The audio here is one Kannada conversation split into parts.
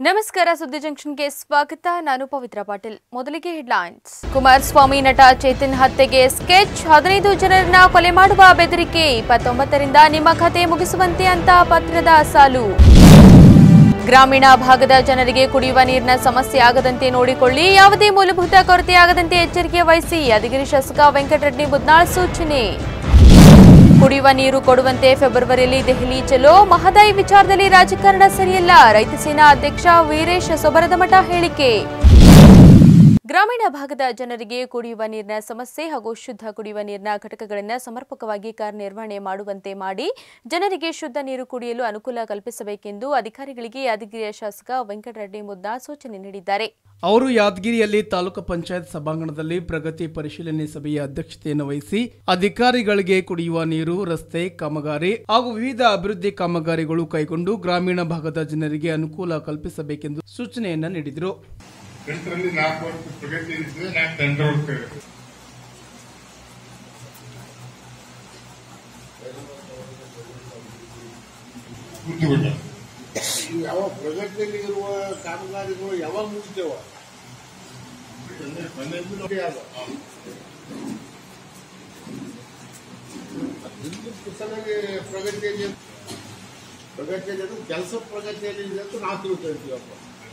ನಮಸ್ಕಾರ ಸುದ್ದಿ ಜಂಕ್ಷನ್ಗೆ ಸ್ವಾಗತ ನಾನು ಪವಿತ್ರ ಪಾಟೀಲ್ ಮೊದಲಿಗೆ ಹೆಡ್ಲೈನ್ಸ್ ಕುಮಾರಸ್ವಾಮಿ ನಟ ಚೇತನ್ ಹತ್ಯೆಗೆ ಸ್ಕೆಚ್ ಹದಿನೈದು ಜನರನ್ನ ಕೊಲೆ ಮಾಡುವ ಬೆದರಿಕೆ ಇಪ್ಪತ್ತೊಂಬತ್ತರಿಂದ ನಿಮ್ಮ ಕಥೆ ಮುಗಿಸುವಂತೆ ಅಂತ ಪತ್ರದ ಸಾಲು ಗ್ರಾಮೀಣ ಭಾಗದ ಜನರಿಗೆ ಕುಡಿಯುವ ನೀರಿನ ಸಮಸ್ಯೆ ಆಗದಂತೆ ನೋಡಿಕೊಳ್ಳಿ ಯಾವುದೇ ಮೂಲಭೂತ ಕೊರತೆ ಆಗದಂತೆ ಎಚ್ಚರಿಕೆ ವಹಿಸಿ ಯಾದಗಿರಿ ಶಾಸಕ ವೆಂಕಟರೆಡ್ಡಿ ಮುದ್ನಾಳ್ ಸೂಚನೆ ಕುಡಿಯುವ ನೀರು ಕೊಡುವಂತೆ ಫೆಬ್ರವರಿಯಲ್ಲಿ ದೆಹಲಿ ಚಲೋ ಮಹದಾಯಿ ವಿಚಾರದಲ್ಲಿ ರಾಜಕಾರಣ ಸರಿಯಲ್ಲ ರೈತ ಸೇನಾ ಅಧ್ಯಕ್ಷ ವೀರೇಶ್ ಸೊಬರದಮಠ ಹೇಳಿಕೆ ಗ್ರಾಮೀಣ ಭಾಗದ ಜನರಿಗೆ ಕುಡಿಯುವ ನೀರಿನ ಸಮಸ್ಯೆ ಹಾಗೂ ಶುದ್ಧ ಕುಡಿಯುವ ನೀರಿನ ಘಟಕಗಳನ್ನು ಸಮರ್ಪಕವಾಗಿ ಕಾರ್ಯನಿರ್ವಹಣೆ ಮಾಡುವಂತೆ ಮಾಡಿ ಜನರಿಗೆ ಶುದ್ಧ ನೀರು ಕುಡಿಯಲು ಅನುಕೂಲ ಕಲ್ಪಿಸಬೇಕೆಂದು ಅಧಿಕಾರಿಗಳಿಗೆ ಯಾದಗಿರಿಯ ಶಾಸಕ ವೆಂಕಟರೆಡ್ಡಿ ಮುದ್ನಾಳ್ ಸೂಚನೆ ನೀಡಿದ್ದಾರೆ ಅವರು ಯಾದಗಿರಿಯಲ್ಲಿ ತಾಲೂಕು ಪಂಚಾಯತ್ ಸಭಾಂಗಣದಲ್ಲಿ ಪ್ರಗತಿ ಪರಿಶೀಲನೆ ಸಭೆಯ ಅಧ್ಯಕ್ಷತೆಯನ್ನು ವಹಿಸಿ ಅಧಿಕಾರಿಗಳಿಗೆ ಕುಡಿಯುವ ನೀರು ರಸ್ತೆ ಕಾಮಗಾರಿ ಹಾಗೂ ವಿವಿಧ ಅಭಿವೃದ್ಧಿ ಕಾಮಗಾರಿಗಳು ಕೈಗೊಂಡು ಗ್ರಾಮೀಣ ಭಾಗದ ಜನರಿಗೆ ಅನುಕೂಲ ಕಲ್ಪಿಸಬೇಕೆಂದು ಸೂಚನೆಯನ್ನ ನೀಡಿದರು ಎಂಟರಲ್ಲಿ ನಾಲ್ಕು ವರ್ಷ ಪ್ರಗತಿ ಇರ್ತದೆ ನಾಲ್ಕು ಟೆಂಡರ್ ಹೋಗ್ತೇವೆ ಕೂತ್ಬಿಟ್ಟ ಯಾವ ಪ್ರಗತಿಯಲ್ಲಿ ಇರುವ ಕಾಮಗಾರಿಗಳು ಯಾವಾಗ ಮುಗಿತೇವ ಕುಶಲಾಗಿ ಪ್ರಗತಿಯಲ್ಲಿ ಪ್ರಗತಿಯಲ್ಲಿ ಅದು ಕೆಲಸ ಪ್ರಗತಿಯಲ್ಲಿ ಇದೆ ಅಂತ ನಾವು ತಿಳ್ಕೊಳ್ತೀವಪ್ಪ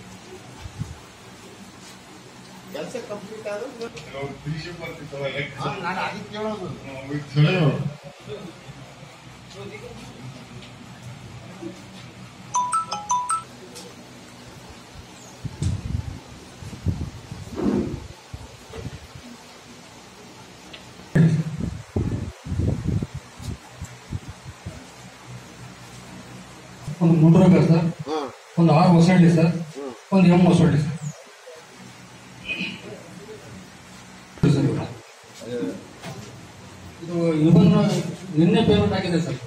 ಕೆಲಸ ಕಂಪ್ಲೀಟ್ ಆದ್ರೆ ನಾವು ತಿಳಿಸಿ ಬರ್ತಿತ್ತವ ಲೆಕ್ಕ ಹಾ, ನಾನು ಅದಕ್ಕೆ ಕೇಳೋದು ನಾವು ಇದು ಚಲೋ. ಒಂದು ಮುಡ್ರೋಗ ಸರ್ ಹಾ ಒಂದು ಆರು ಹೊಸಳ್ಳಿ ಸರ್ ಒಂದು ಎಂ ಹೊಸಳ್ಳಿ ಸರ್ ಸರ್ ಇವ್ರು. ಇದು ಇವನ್ ನಿನ್ನೆ ಪೇಮೆಂಟ್ ಆಗಿದೆ ಸರ್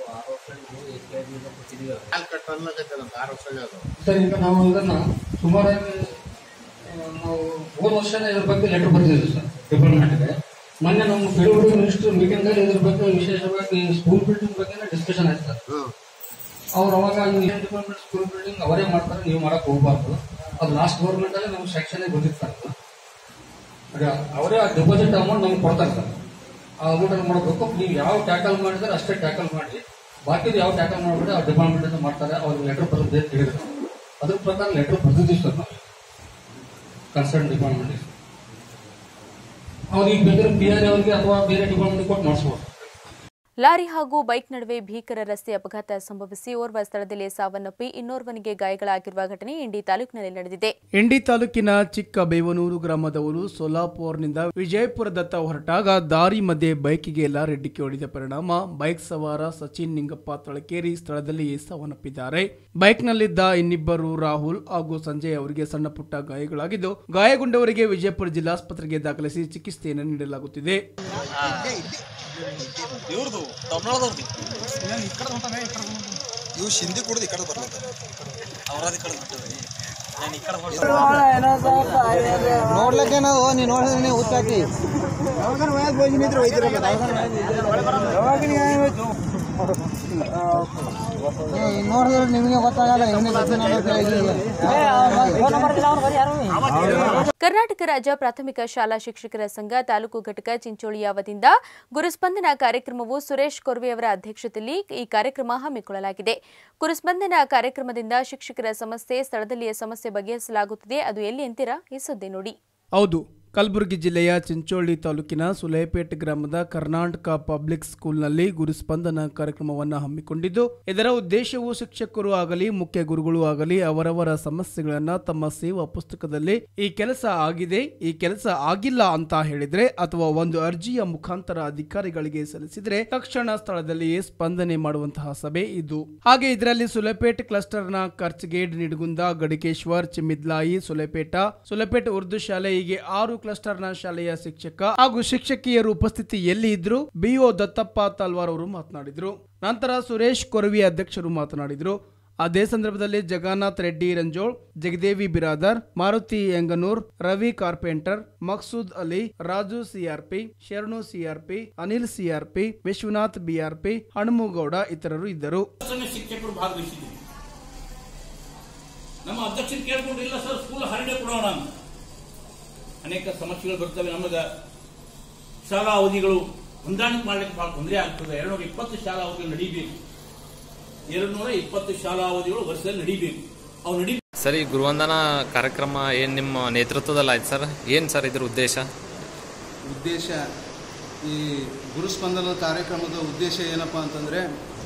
ಕಾಲ್ ಕಟ್ ಅನ್ಲಾಗತ್ತೆ ನಮ್ಗೆ ಆರು ವರ್ಷ ಅದು ಸರ್ ಈಗ ನಾವು ಇದನ್ನ ಸುಮಾರಾಗಿ ಆ, ನಾವು ಹೋದ ವರ್ಷನೇ ಇದ್ರ ಬಗ್ಗೆ ಲೆಟರ್ ಬರ್ತಿದ್ವಿ ಸರ್ ಡಿಪಾರ್ಟ್ಮೆಂಟ್ಗೆ ಮೊನ್ನೆ ನಮ್ಮ ಫೀಲ್ಡ್ ಮಿನಿಸ್ಟರ್ ಮೀಟಿಂಗ್ ಅಲ್ಲಿ ಇದ್ರ ಬಗ್ಗೆ ವಿಶೇಷವಾಗಿ ಸ್ಕೂಲ್ ಬಿಲ್ಡಿಂಗ್ ಬಗ್ಗೆ ಡಿಸ್ಕಷನ್ ಆಯ್ತು ಸರ್ ಹ್ಮ್ ಅವ್ರು ಅವಾಗ ಇಂಡಿಯನ್ ಡಿಪಾರ್ಟ್ಮೆಂಟ್ ಸ್ಕೂಲ್ ಬಿಲ್ಡಿಂಗ್ ಅವರೇ ಮಾಡ್ತಾರೆ ನೀವು ಮಾಡಕ್ ಹೋಗ್ಬಾರ್ದು ಅದು ಲಾಸ್ಟ್ ಗೌರ್ಮೆಂಟ್ ಅಲ್ಲಿ ನಮ್ಗೆ ಸೆಕ್ಷನ್ ಗೊತ್ತಿತ್ತು ಸರ್ ಅದು. ಆಗ ಅವರೇ ಆ ಡೆಪಾಸಿಟ್ ಅಮೌಂಟ್ ನಮ್ಗೆ ಕೊಡ್ತಾರೆ ಸರ್ ಆ ಅಮೌಂಟ್ ಅಲ್ಲಿ ಮಾಡಬೇಕು ನೀವು ಯಾವ ಟ್ಯಾಕಲ್ ಮಾಡಿದ್ರೆ ಅಷ್ಟೇ ಟ್ಯಾಕಲ್ ಮಾಡಿ ಬಾಕಿದು ಯಾವ ಟ್ಯಾಕಲ್ ಮಾಡ್ಬಿಟ್ಟು ಆ ಡಿಪಾರ್ಟ್ಮೆಂಟ್ ಅಂತ ಮಾಡ್ತಾರೆ ಅವ್ರಿಗೆ ಲೆಟರ್ ಬರೋದು ಅಂತ ಹೇಳಿದ್ರು ಅದ್ರ ಪ್ರಕಾರ ಲೆಟರ್ ಬರ್ದಿದ್ದೀವಿ ಸರ್ ನಾವು ಕನ್ಸರ್ನ್ ಡಿಪಾರ್ಟ್ಮೆಂಟ್ ಅವ್ರಿಗೆ ಬೇಕಾದ್ರೆ ಪಿ ಆರ್ ಅವರಿಗೆ ಅಥವಾ ಬೇರೆ ಡಿಪಾರ್ಟ್ಮೆಂಟ್ ಕೊಟ್ಟು ಮಾಡಿಸ್ಬೋದು ಲಾರಿ ಹಾಗೂ ಬೈಕ್ ನಡುವೆ ಭೀಕರ ರಸ್ತೆ ಅಪಘಾತ ಸಂಭವಿಸಿ ಓರ್ವ ಸ್ಥಳದಲ್ಲಿ ಸಾವನ್ನಪ್ಪಿ ಇನ್ನೋರ್ವನಿಗೆ ಗಾಯಗಳಾಗಿರುವ ಘಟನೆ ಇಂಡಿ ತಾಲೂಕಿನಲ್ಲಿ ನಡೆದಿದೆ ಇಂಡಿ ತಾಲೂಕಿನ ಚಿಕ್ಕ ಬೇವನೂರು ಗ್ರಾಮದವರು ಸೋಲಾಪುರ್ನಿಂದ ವಿಜಯಪುರದತ್ತ ಹೊರಟಾಗ ದಾರಿ ಮಧ್ಯೆ ಬೈಕಿಗೆ ಲಾರಿ ಡಿಕ್ಕಿ ಹೊಡೆದ ಪರಿಣಾಮ ಬೈಕ್ ಸವಾರ ಸಚಿನ್ ನಿಂಗಪ್ಪ ತಳಕೇರಿ ಸ್ಥಳದಲ್ಲಿಯೇ ಸಾವನ್ನಪ್ಪಿದ್ದಾರೆ ಬೈಕ್ನಲ್ಲಿದ್ದ ಇನ್ನಿಬ್ಬರು ರಾಹುಲ್ ಹಾಗೂ ಸಂಜಯ್ ಅವರಿಗೆ ಸಣ್ಣ ಪುಟ್ಟ ಗಾಯಗಳಾಗಿದ್ದು ಗಾಯಗೊಂಡವರಿಗೆ ವಿಜಯಪುರ ಜಿಲ್ಲಾಸ್ಪತ್ರೆಗೆ ದಾಖಲಿಸಿ ಚಿಕಿತ್ಸೆಯನ್ನು ನೀಡಲಾಗುತ್ತಿದೆ ಇವ್ರದು ತಮಿಳ್ನಾಡದವ್ರದ್ದು ಇವು ಶಿಂದಿ ಕುಡ್ದು ಈ ಕಡೆ ಬರ್ಲತ್ತ ಅವ್ರದ ಈ ಕಡೆ ಬಿಟ್ಟದ್ರಿ ನಾನು ಈ ಕಡೆ ಹೊಡೆದ ನೋಡ್ಲಿಕ್ಕೆ ನಾವು ನೀ ನೋಡಿದ್ರೆ ನೀವು ಹುಚ್ಚಾಕಿ ನೋಡಿದ್ರೆ ನಿಮಗೆ ಗೊತ್ತಾಗಲ್ಲ ಇವನೇ ಕರ್ನಾಟಕ ರಾಜ್ಯ ಪ್ರಾಥಮಿಕ ಶಾಲಾ ಶಿಕ್ಷಕರ ಸಂಘ ತಾಲೂಕು ಘಟಕ ಚಿಂಚೋಳಿಯ ವತಿಯಿಂದ ಗುರುಸ್ಪಂದನ ಕಾರ್ಯಕ್ರಮವು ಸುರೇಶ್ ಕೊರ್ವೆ ಅವರ ಅಧ್ಯಕ್ಷತೆಯಲ್ಲಿ ಈ ಕಾರ್ಯಕ್ರಮ ಹಮ್ಮಿಕೊಳ್ಳಲಾಗಿದೆ ಗುರುಸ್ಪಂದನ ಕಾರ್ಯಕ್ರಮದಿಂದ ಶಿಕ್ಷಕರ ಸಮಸ್ಯೆ ಸ್ಥಳದಲ್ಲಿಯ ಸಮಸ್ಯೆ ಬಗೆಹರಿಸಲಾಗುತ್ತಿದೆ ಅದು ಎಲ್ಲಿ ಅಂತೀರಾ ಈ ಸುದ್ದಿ ನೋಡಿ ಹೌದು ಕಲಬುರಗಿ ಜಿಲ್ಲೆಯ ಚಿಂಚೋಳಿ ತಾಲೂಕಿನ ಸುಲೇಪೇಟ್ ಗ್ರಾಮದ ಕರ್ನಾಟಕ ಪಬ್ಲಿಕ್ ಸ್ಕೂಲ್ನಲ್ಲಿ ಗುರುಸ್ಪಂದನ ಕಾರ್ಯಕ್ರಮವನ್ನು ಹಮ್ಮಿಕೊಂಡಿದ್ದು ಇದರ ಉದ್ದೇಶವು ಶಿಕ್ಷಕರು ಆಗಲಿ ಮುಖ್ಯ ಗುರುಗಳು ಆಗಲಿ ಅವರವರ ಸಮಸ್ಯೆಗಳನ್ನ ತಮ್ಮ ಸೇವಾ ಪುಸ್ತಕದಲ್ಲಿ ಈ ಕೆಲಸ ಆಗಿದೆ ಈ ಕೆಲಸ ಆಗಿಲ್ಲ ಅಂತ ಹೇಳಿದ್ರೆ ಅಥವಾ ಒಂದು ಅರ್ಜಿಯ ಮುಖಾಂತರ ಅಧಿಕಾರಿಗಳಿಗೆ ಸಲ್ಲಿಸಿದ್ರೆ ತಕ್ಷಣ ಸ್ಥಳದಲ್ಲಿಯೇ ಸ್ಪಂದನೆ ಮಾಡುವಂತಹ ಸಭೆ ಇದು ಹಾಗೆ ಇದರಲ್ಲಿ ಸುಲೇಪೇಟ್ ಕ್ಲಸ್ಟರ್ನ ಕರ್ಚಗೇಡ್ ನಿಡಗುಂದ ಗಡಿಕೇಶ್ವರ್ ಚಿಮ್ಮಿದ್ಲಾಯಿ ಸುಲೇಪೇಟ ಸುಲೇಪೇಟ್ ಉರ್ದು ಶಾಲೆ ಹೀಗೆ ಆರು ಕ್ಲಸ್ಟರ್ನ ಶಾಲೆಯ ಶಿಕ್ಷಕ ಹಾಗೂ ಶಿಕ್ಷಕಿಯರು ಉಪಸ್ಥಿತಿಯಲ್ಲಿ ಇದ್ರು ಬಿಒ ದತ್ತಪ್ಪ ತಲ್ವಾರ್ ಅವರು ಮಾತನಾಡಿದ್ರು ನಂತರ ಸುರೇಶ್ ಕೊರವಿ ಅಧ್ಯಕ್ಷರು ಮಾತನಾಡಿದ್ರು ಅದೇ ಸಂದರ್ಭದಲ್ಲಿ Jagannath Reddy Ranjol Jagadevi Biradar Maruti Yanganur Ravi Carpenter Maqsood Ali Raju CRP Sharanu CRP Anil CRP Vishwanath BRP Hanumagouda ಇತರರು ಇದ್ದರು ಶಿಕ್ಷಕರು ಭಾಗವಹಿಸಿದ್ದೀವಿ ನಮ್ಮ ಅಧ್ಯಕ್ಷರು ಕೇಳ್ಕೊಂಡು ಇಲ್ಲ ಸರ್ ಸ್ಕೂಲ್ ಹಾಲಿಡೇ ಕೊಡೋಣ ಅಂತ ಅನೇಕ ಸಮಸ್ಯೆಗಳು ಬರ್ತವೆ ನಮಗೆ ಶಾಲಾ ಅವಧಿಗಳು ಹೊಂದಾಣಿಕೆ ಮಾಡ್ಲಿಕ್ಕೆ ಬಹಳ ತೊಂದರೆ ಆಗ್ತದೆ ಎರಡ್ನೂರ ಇಪ್ಪತ್ತು ಶಾಲಾ ಅವಧಿಗಳು ನಡೀಬೇಕು ಎರಡ್ನೂರ ಇಪ್ಪತ್ತು ಶಾಲಾ ಅವಧಿಗಳು ವರ್ಷದಲ್ಲಿ ನಡೀಬೇಕು ಅವು ನಡಿ ಸರ್ ಈ ಗುರುವಂದನ ಕಾರ್ಯಕ್ರಮ ಏನು ನಿಮ್ಮ ನೇತೃತ್ವದಲ್ಲಿ ಆಯ್ತು ಸರ್ ಏನು ಸರ್ ಇದ್ರ ಉದ್ದೇಶ ಉದ್ದೇಶ ಈ ಗುರುಸ್ಪಂದನ ಕಾರ್ಯಕ್ರಮದ ಉದ್ದೇಶ ಏನಪ್ಪ ಅಂತಂದರೆ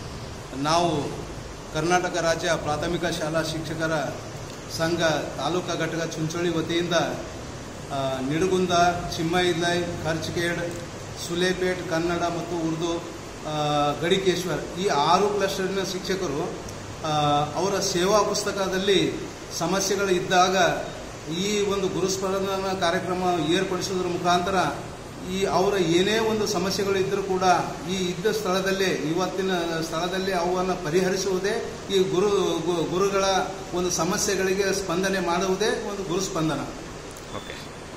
ನಾವು ಕರ್ನಾಟಕ ರಾಜ್ಯ ಪ್ರಾಥಮಿಕ ಶಾಲಾ ಶಿಕ್ಷಕರ ಸಂಘ ತಾಲೂಕಾ ಘಟಕ ಚುಂಚೋಳಿ ವತಿಯಿಂದ ಆ, ನಿಡಗುಂದ ಚಿಮ್ಮೈಲೈ ಖರ್ಚ್ಕೇಡ್ ಸುಲೇಪೇಟ್ ಕನ್ನಡ ಮತ್ತು ಉರ್ದು ಆ, ಗಡಿಕೇಶ್ವರ್ ಈ ಆರು ಕ್ಲಸ್ಟರ್ನ ಶಿಕ್ಷಕರು ಆ, ಅವರ ಸೇವಾ ಪುಸ್ತಕದಲ್ಲಿ ಸಮಸ್ಯೆಗಳು ಇದ್ದಾಗ ಈ ಒಂದು ಗುರುಸ್ಪಂದನ ಕಾರ್ಯಕ್ರಮ ಏರ್ಪಡಿಸೋದ್ರ ಮುಖಾಂತರ ಈ ಅವರ ಏನೇ ಒಂದು ಸಮಸ್ಯೆಗಳು ಇದ್ದರೂ ಕೂಡ ಈ ಇದ್ದ ಸ್ಥಳದಲ್ಲೇ ಇವತ್ತಿನ ಸ್ಥಳದಲ್ಲಿ ಅವನ್ನು ಪರಿಹರಿಸುವುದೇ ಈ ಗುರು ಗು- ಗುರುಗಳ ಒಂದು ಸಮಸ್ಯೆಗಳಿಗೆ ಸ್ಪಂದನೆ ಮಾಡುವುದೇ ಒಂದು ಗುರುಸ್ಪಂದನ ಓಕೆ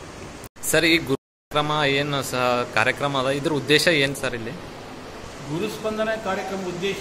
ಸರ್ ಈ ಗುರು ಕಾರ್ಯಕ್ರಮ ಏನು ಸಹ ಕಾರ್ಯಕ್ರಮ ಅದ ಇದ್ರ ಉದ್ದೇಶ ಏನು ಸರ್ ಇಲ್ಲಿ ಗುರುಸ್ಪಂದನ ಕಾರ್ಯಕ್ರಮ ಉದ್ದೇಶ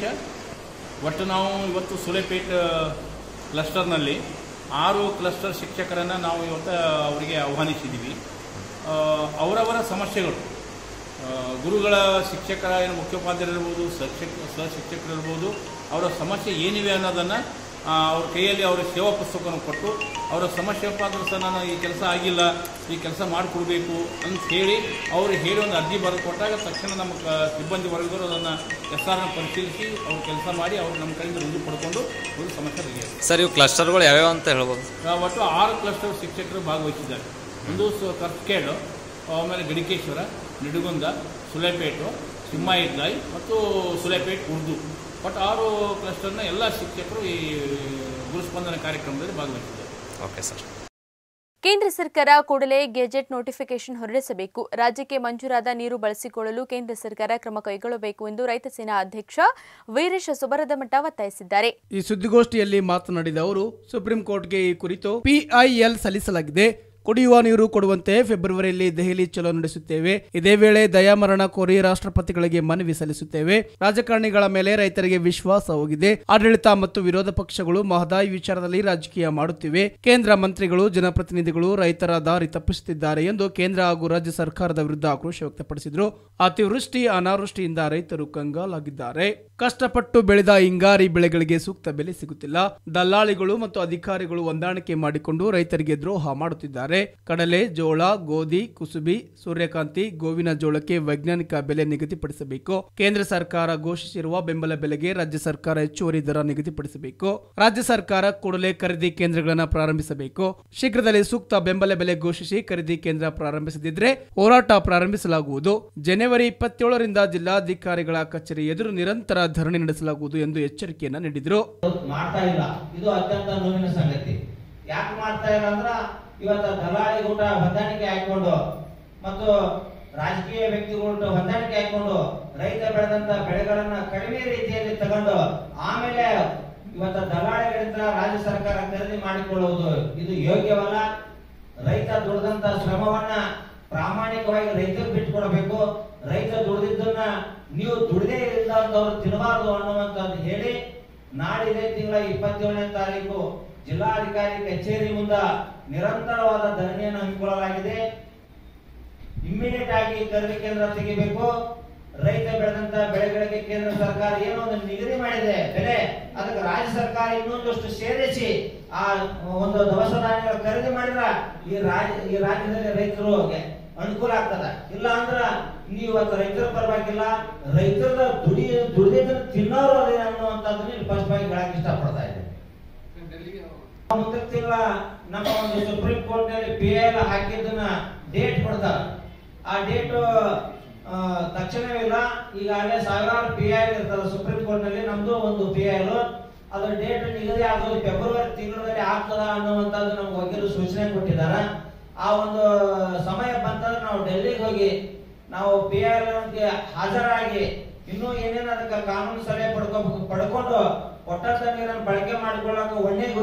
ಒಟ್ಟು ನಾವು ಇವತ್ತು ಸುಲೇಪೇಟ್ ಕ್ಲಸ್ಟರ್ನಲ್ಲಿ ಆರು ಕ್ಲಸ್ಟರ್ ಶಿಕ್ಷಕರನ್ನು ನಾವು ಇವತ್ತು ಅವರಿಗೆ ಆಹ್ವಾನಿಸಿದ್ದೀವಿ ಆ, ಅವರವರ ಸಮಸ್ಯೆಗಳು ಆ, ಗುರುಗಳ ಶಿಕ್ಷಕರ ಏನು ಮುಖ್ಯೋಪಾಧ್ಯಾಯರಿರ್ಬೋದು ಶಿಕ್ಷಕ ಸಹಶಿಕ್ಷಕರಿರ್ಬೋದು ಅವರ ಸಮಸ್ಯೆ ಏನಿವೆ ಅನ್ನೋದನ್ನು ಅವ್ರ ಕೈಯಲ್ಲಿ ಅವರ ಸೇವಾ ಪುಸ್ತಕವನ್ನು ಕೊಟ್ಟು ಅವರ ಸಮಸ್ಯೆ ಪಾತ್ರ ಸಹ ನಾನು ಈ ಕೆಲಸ ಆಗಿಲ್ಲ ಈ ಕೆಲಸ ಮಾಡಿಕೊಡ್ಬೇಕು ಅಂತ ಹೇಳಿ ಅವರು ಹೇಳಿ ಒಂದು ಅರ್ಜಿ ಬರೆದು ಕೊಟ್ಟಾಗ ತಕ್ಷಣ ನಮ್ಮ ಕ- ಸಿಬ್ಬಂದಿ ವರ್ಗದವರು ಅದನ್ನು ಎಸ್ ಆರ್ನ ಪರಿಶೀಲಿಸಿ ಅವ್ರು ಕೆಲಸ ಮಾಡಿ ಅವ್ರು ನಮ್ಮ ಕಡೆಯಿಂದ ರುಜು ಪಡ್ಕೊಂಡು ಅವರು ಸಮಸ್ಯೆ ಬಗೆಹರಿಸ್ತಾರೆ ಸರ್ ಇವು ಕ್ಲಸ್ಟರ್ಗಳು ಯಾವ್ಯಾವ ಅಂತ ಹೇಳ್ಬೋದು ಆ, ಒಟ್ಟು ಆರು ಕ್ಲಸ್ಟರ್ ಶಿಕ್ಷಕರು ಭಾಗವಹಿಸಿದ್ದಾರೆ ಒಂದು ಸು- ಕರ್ಕೇಡು ಆಮೇಲೆ ಗಡಿಕೇಶ್ವರ ನಿಡುಗುಂದ ಸುಲೇಪೇಟು ಸಿಂಹಾಯಿದ್ಲಾಯ್ ಮತ್ತು ಸುಲೇಪೇಟ್ ಉರ್ದು ಒಟ್ಟು ಆರು ಕ್ಲಸ್ಟರ್ನ ಎಲ್ಲ ಶಿಕ್ಷಕರು ಈ ಗುರುಸ್ಪಂದನ ಕಾರ್ಯಕ್ರಮದಲ್ಲಿ ಭಾಗವಹಿಸಿದ್ದಾರೆ ಓಕೆ ಸರ್ ಕೇಂದ್ರ ಸರ್ಕಾರ ಕೂಡಲೇ ಗೆಜೆಟ್ ನೋಟಿಫಿಕೇಶನ್ ಹೊರಡಿಸಬೇಕು ರಾಜ್ಯಕ್ಕೆ ಮಂಜೂರಾದ ನೀರು ಬಳಸಿಕೊಳ್ಳಲು ಕೇಂದ್ರ ಸರ್ಕಾರ ಕ್ರಮ ಕೈಗೊಳ್ಳಬೇಕು ಎಂದು ರೈತ ಸೇನಾ ಅಧ್ಯಕ್ಷ ವೀರೇಶ ಸುಬರದಮಠ ಒತ್ತಾಯಿಸಿದ್ದಾರೆ ಈ ಸುದ್ದಿಗೋಷ್ಠಿಯಲ್ಲಿ ಮಾತನಾಡಿದ ಅವರು ಸುಪ್ರೀಂ ಕೋರ್ಟ್ಗೆ ಈ ಕುರಿತು ಪಿಐಎಲ್ ಸಲ್ಲಿಸಲಾಗಿದೆ ಕುಡಿಯುವ ನೀರು ಕೊಡುವಂತೆ ಫೆಬ್ರವರಿಯಲ್ಲಿ ದೆಹಲಿ ಚಲೋ ನಡೆಸುತ್ತೇವೆ ಇದೇ ವೇಳೆ ದಯಾಮರಣ ಕೋರಿ ರಾಷ್ಟ್ರಪತಿಗಳಿಗೆ ಮನವಿ ಸಲ್ಲಿಸುತ್ತೇವೆ ರಾಜಕಾರಣಿಗಳ ಮೇಲೆ ರೈತರಿಗೆ ವಿಶ್ವಾಸ ಹೋಗಿದೆ ಆಡಳಿತ ಮತ್ತು ವಿರೋಧ ಪಕ್ಷಗಳು ಮಹದಾಯಿ ವಿಚಾರದಲ್ಲಿ ರಾಜಕೀಯ ಮಾಡುತ್ತಿವೆ ಕೇಂದ್ರ ಮಂತ್ರಿಗಳು ಜನಪ್ರತಿನಿಧಿಗಳು ರೈತರ ದಾರಿ ತಪ್ಪಿಸುತ್ತಿದ್ದಾರೆ ಎಂದು ಕೇಂದ್ರ ಹಾಗೂ ರಾಜ್ಯ ಸರ್ಕಾರದ ವಿರುದ್ಧ ಆಕ್ರೋಶ ವ್ಯಕ್ತಪಡಿಸಿದರು ಅತಿವೃಷ್ಟಿ ಅನಾವೃಷ್ಟಿಯಿಂದ ರೈತರು ಕಂಗಾಲಾಗಿದ್ದಾರೆ ಕಷ್ಟಪಟ್ಟು ಬೆಳೆದ ಹಿಂಗಾರಿ ಬೆಳೆಗಳಿಗೆ ಸೂಕ್ತ ಬೆಲೆ ಸಿಗುತ್ತಿಲ್ಲ ದಲ್ಲಾಳಿಗಳು ಮತ್ತು ಅಧಿಕಾರಿಗಳು ಹೊಂದಾಣಿಕೆ ಮಾಡಿಕೊಂಡು ರೈತರಿಗೆ ದ್ರೋಹ ಮಾಡುತ್ತಿದ್ದಾರೆ ಕಡಲೆ ಜೋಳ ಗೋಧಿ ಕುಸುಬಿ ಸೂರ್ಯಕಾಂತಿ ಗೋವಿನ ಜೋಳಕ್ಕೆ ವೈಜ್ಞಾನಿಕ ಬೆಲೆ ನಿಗದಿಪಡಿಸಬೇಕು ಕೇಂದ್ರ ಸರ್ಕಾರ ಘೋಷಿಸಿರುವ ಬೆಂಬಲ ಬೆಲೆಗೆ ರಾಜ್ಯ ಸರ್ಕಾರ ಹೆಚ್ಚುವರಿ ದರ ನಿಗದಿಪಡಿಸಬೇಕು ರಾಜ್ಯ ಸರ್ಕಾರ ಕೂಡಲೇ ಖರೀದಿ ಕೇಂದ್ರಗಳನ್ನು ಪ್ರಾರಂಭಿಸಬೇಕು ಶೀಘ್ರದಲ್ಲೇ ಸೂಕ್ತ ಬೆಂಬಲ ಬೆಲೆ ಘೋಷಿಸಿ ಖರೀದಿ ಕೇಂದ್ರ ಪ್ರಾರಂಭಿಸದಿದ್ರೆ ಹೋರಾಟ ಪ್ರಾರಂಭಿಸಲಾಗುವುದು ಜನವರಿ ಇಪ್ಪತ್ತೇಳರಿಂದ ಜಿಲ್ಲಾಧಿಕಾರಿಗಳ ಕಚೇರಿ ಎದುರು ನಿರಂತರ ಧರಣಿ ನಡೆಸಲಾಗುವುದು ಎಂದು ಎಚ್ಚರಿಕೆಯನ್ನ ನೀಡಿದರು ಮಾಡ್ತಾ ಇಲ್ಲ ಇದು ಅತ್ಯಂತ ನೋವಿನ ಸಂಗತಿ ಯಾಕೆ ಮಾಡ್ತಾ ಇಲ್ಲ ಅಂದ್ರ ಇವತ್ತ ದಲಾಳಿ ಊಟ ಹೊಂದಾಣಿಕೆ ಹಾಕೊಂಡು ಮತ್ತು ರಾಜಕೀಯ ವ್ಯಕ್ತಿಗಳು ಹೊಂದಾಣಿಕೆ ಹಾಕೊಂಡು ರೈತ ಬೆಳೆದಂತ ಬೆಳೆಗಳನ್ನ ಕಡಿಮೆ ರೀತಿಯಲ್ಲಿ ತಗೊಂಡು ಆಮೇಲೆ ಇವತ್ತ ದಲಾಳಿಗಳಿಂದ ರಾಜ್ಯ ಸರ್ಕಾರ ಖರೀದಿ ಮಾಡಿಕೊಳ್ಳುವುದು ಇದು ಯೋಗ್ಯವಲ್ಲ ರೈತ ದುಡಿದಂತ ಶ್ರಮವನ್ನ ಪ್ರಾಮಾಣಿಕವಾಗಿ ರೈತರಿಗೆ ಬಿಟ್ಟುಕೊಡಬೇಕು ರೈತ ದುಡಿದಿದ್ದನ್ನ ನೀವು ದುಡಿದೇ ಇಲ್ಲದವ್ರು ತಿನ್ನಬಾರ್ದು ಅನ್ನುವಂಥದ್ದು ಹೇಳಿ ನಾಡಿದೆ ತಿಂಗಳ ಇಪ್ಪತ್ತೇಳನೇ ತಾರೀಕು ಜಿಲ್ಲಾಧಿಕಾರಿ ಕಚೇರಿ ಮುಂದ ನಿರಂತರವಾದ ಧರಣಿಯನ್ನು ಹಮ್ಮಿಕೊಳ್ಳಲಾಗಿದೆ ಇಮ್ಮಿಡಿಯೇಟ್ ಆಗಿ ಖರೀದಿ ಕೇಂದ್ರ ತೆಗಿಬೇಕು ರೈತ ಬೆಳೆದಂತ ಬೆಳೆಗಳಿಗೆ ಕೇಂದ್ರ ಸರ್ಕಾರ ಏನೋ ಒಂದು ನಿಗದಿ ಮಾಡಿದೆ ಬೆಲೆ ಅದಕ್ಕೆ ರಾಜ್ಯ ಸರ್ಕಾರ ಇನ್ನೊಂದಷ್ಟು ಸೇರಿಸಿ ಆ ಒಂದು ದವಸ ಧಾನ್ಯಗಳ ಖರೀದಿ ಮಾಡಿದ್ರ ಈ ರಾಜ್ಯ ಈ ರಾಜ್ಯದಲ್ಲಿ ರೈತರು ಅನುಕೂಲ ಆಗ್ತದ ಇಲ್ಲ ಅಂದ್ರ ನೀವು ಇವತ್ತು ರೈತರ ಪರವಾಗಿಲ್ಲ ರೈತರ ದುಡಿ ದುಡಿದನ್ನ ತಿನ್ನೋರು ಅದೇ ಅನ್ನುವಂಥದ್ದನ್ನ ಇಲ್ಲಿ ಸ್ಪಷ್ಟವಾಗಿ ಹೇಳಕ್ ಇಷ್ಟಪಡ್ತಾ ಇದ್ದೇನೆ ಮುಂದಿನ ತಿಂಗಳ ನಮ್ಮ ಒಂದು ಸುಪ್ರೀಂ ಕೋರ್ಟ್ ನಲ್ಲಿ ಪಿ ಎಲ್ ಹಾಕಿದ್ದನ್ನ ಡೇಟ್ ಕೊಡ್ತಾರ ಆ ಡೇಟ್ ತಕ್ಷಣವಿಲ್ಲ ಈಗಾಗಲೇ ಸಾವಿರಾರು ಪಿ ಐ ಇರ್ತದೆ ಸುಪ್ರೀಂ ಕೋರ್ಟ್ ನಲ್ಲಿ ನಮ್ದು ಒಂದು ಪಿ ಐ ಅದರ ಡೇಟ್ ನಿಗದಿ ಆಗೋದು ಫೆಬ್ರವರಿ ತಿಂಗಳಲ್ಲಿ ಆಗ್ತದ ಅನ್ನುವಂಥದ್ದು ನಮ್ಗೆ ವಕೀಲರು ಸೂಚನೆ ಕೊಟ್ಟಿದ್ದಾರೆ ಆ ಒಂದು ಸಮಯ ಬಂತಂದ್ರೆ ನಾವು ಡೆಲ್ಲಿಗೆ ಹೋಗಿ ನಾವು ಪಿ ಗೆ ಹಾಜರಾಗಿ ಇನ್ನೂ ಏನೇನು ಅದಕ್ಕೆ ಕಾನೂನು ಸಲಹೆ ಪಡ್ಕೋ ಪಡ್ಕೊಂಡು ಒಟ್ಟಂತ ನೀರನ್ನು ಬಳಕೆ ಮಾಡಿಕೊಳ್ಳಕ ಒಳ್ಳೆ ಗುರಿ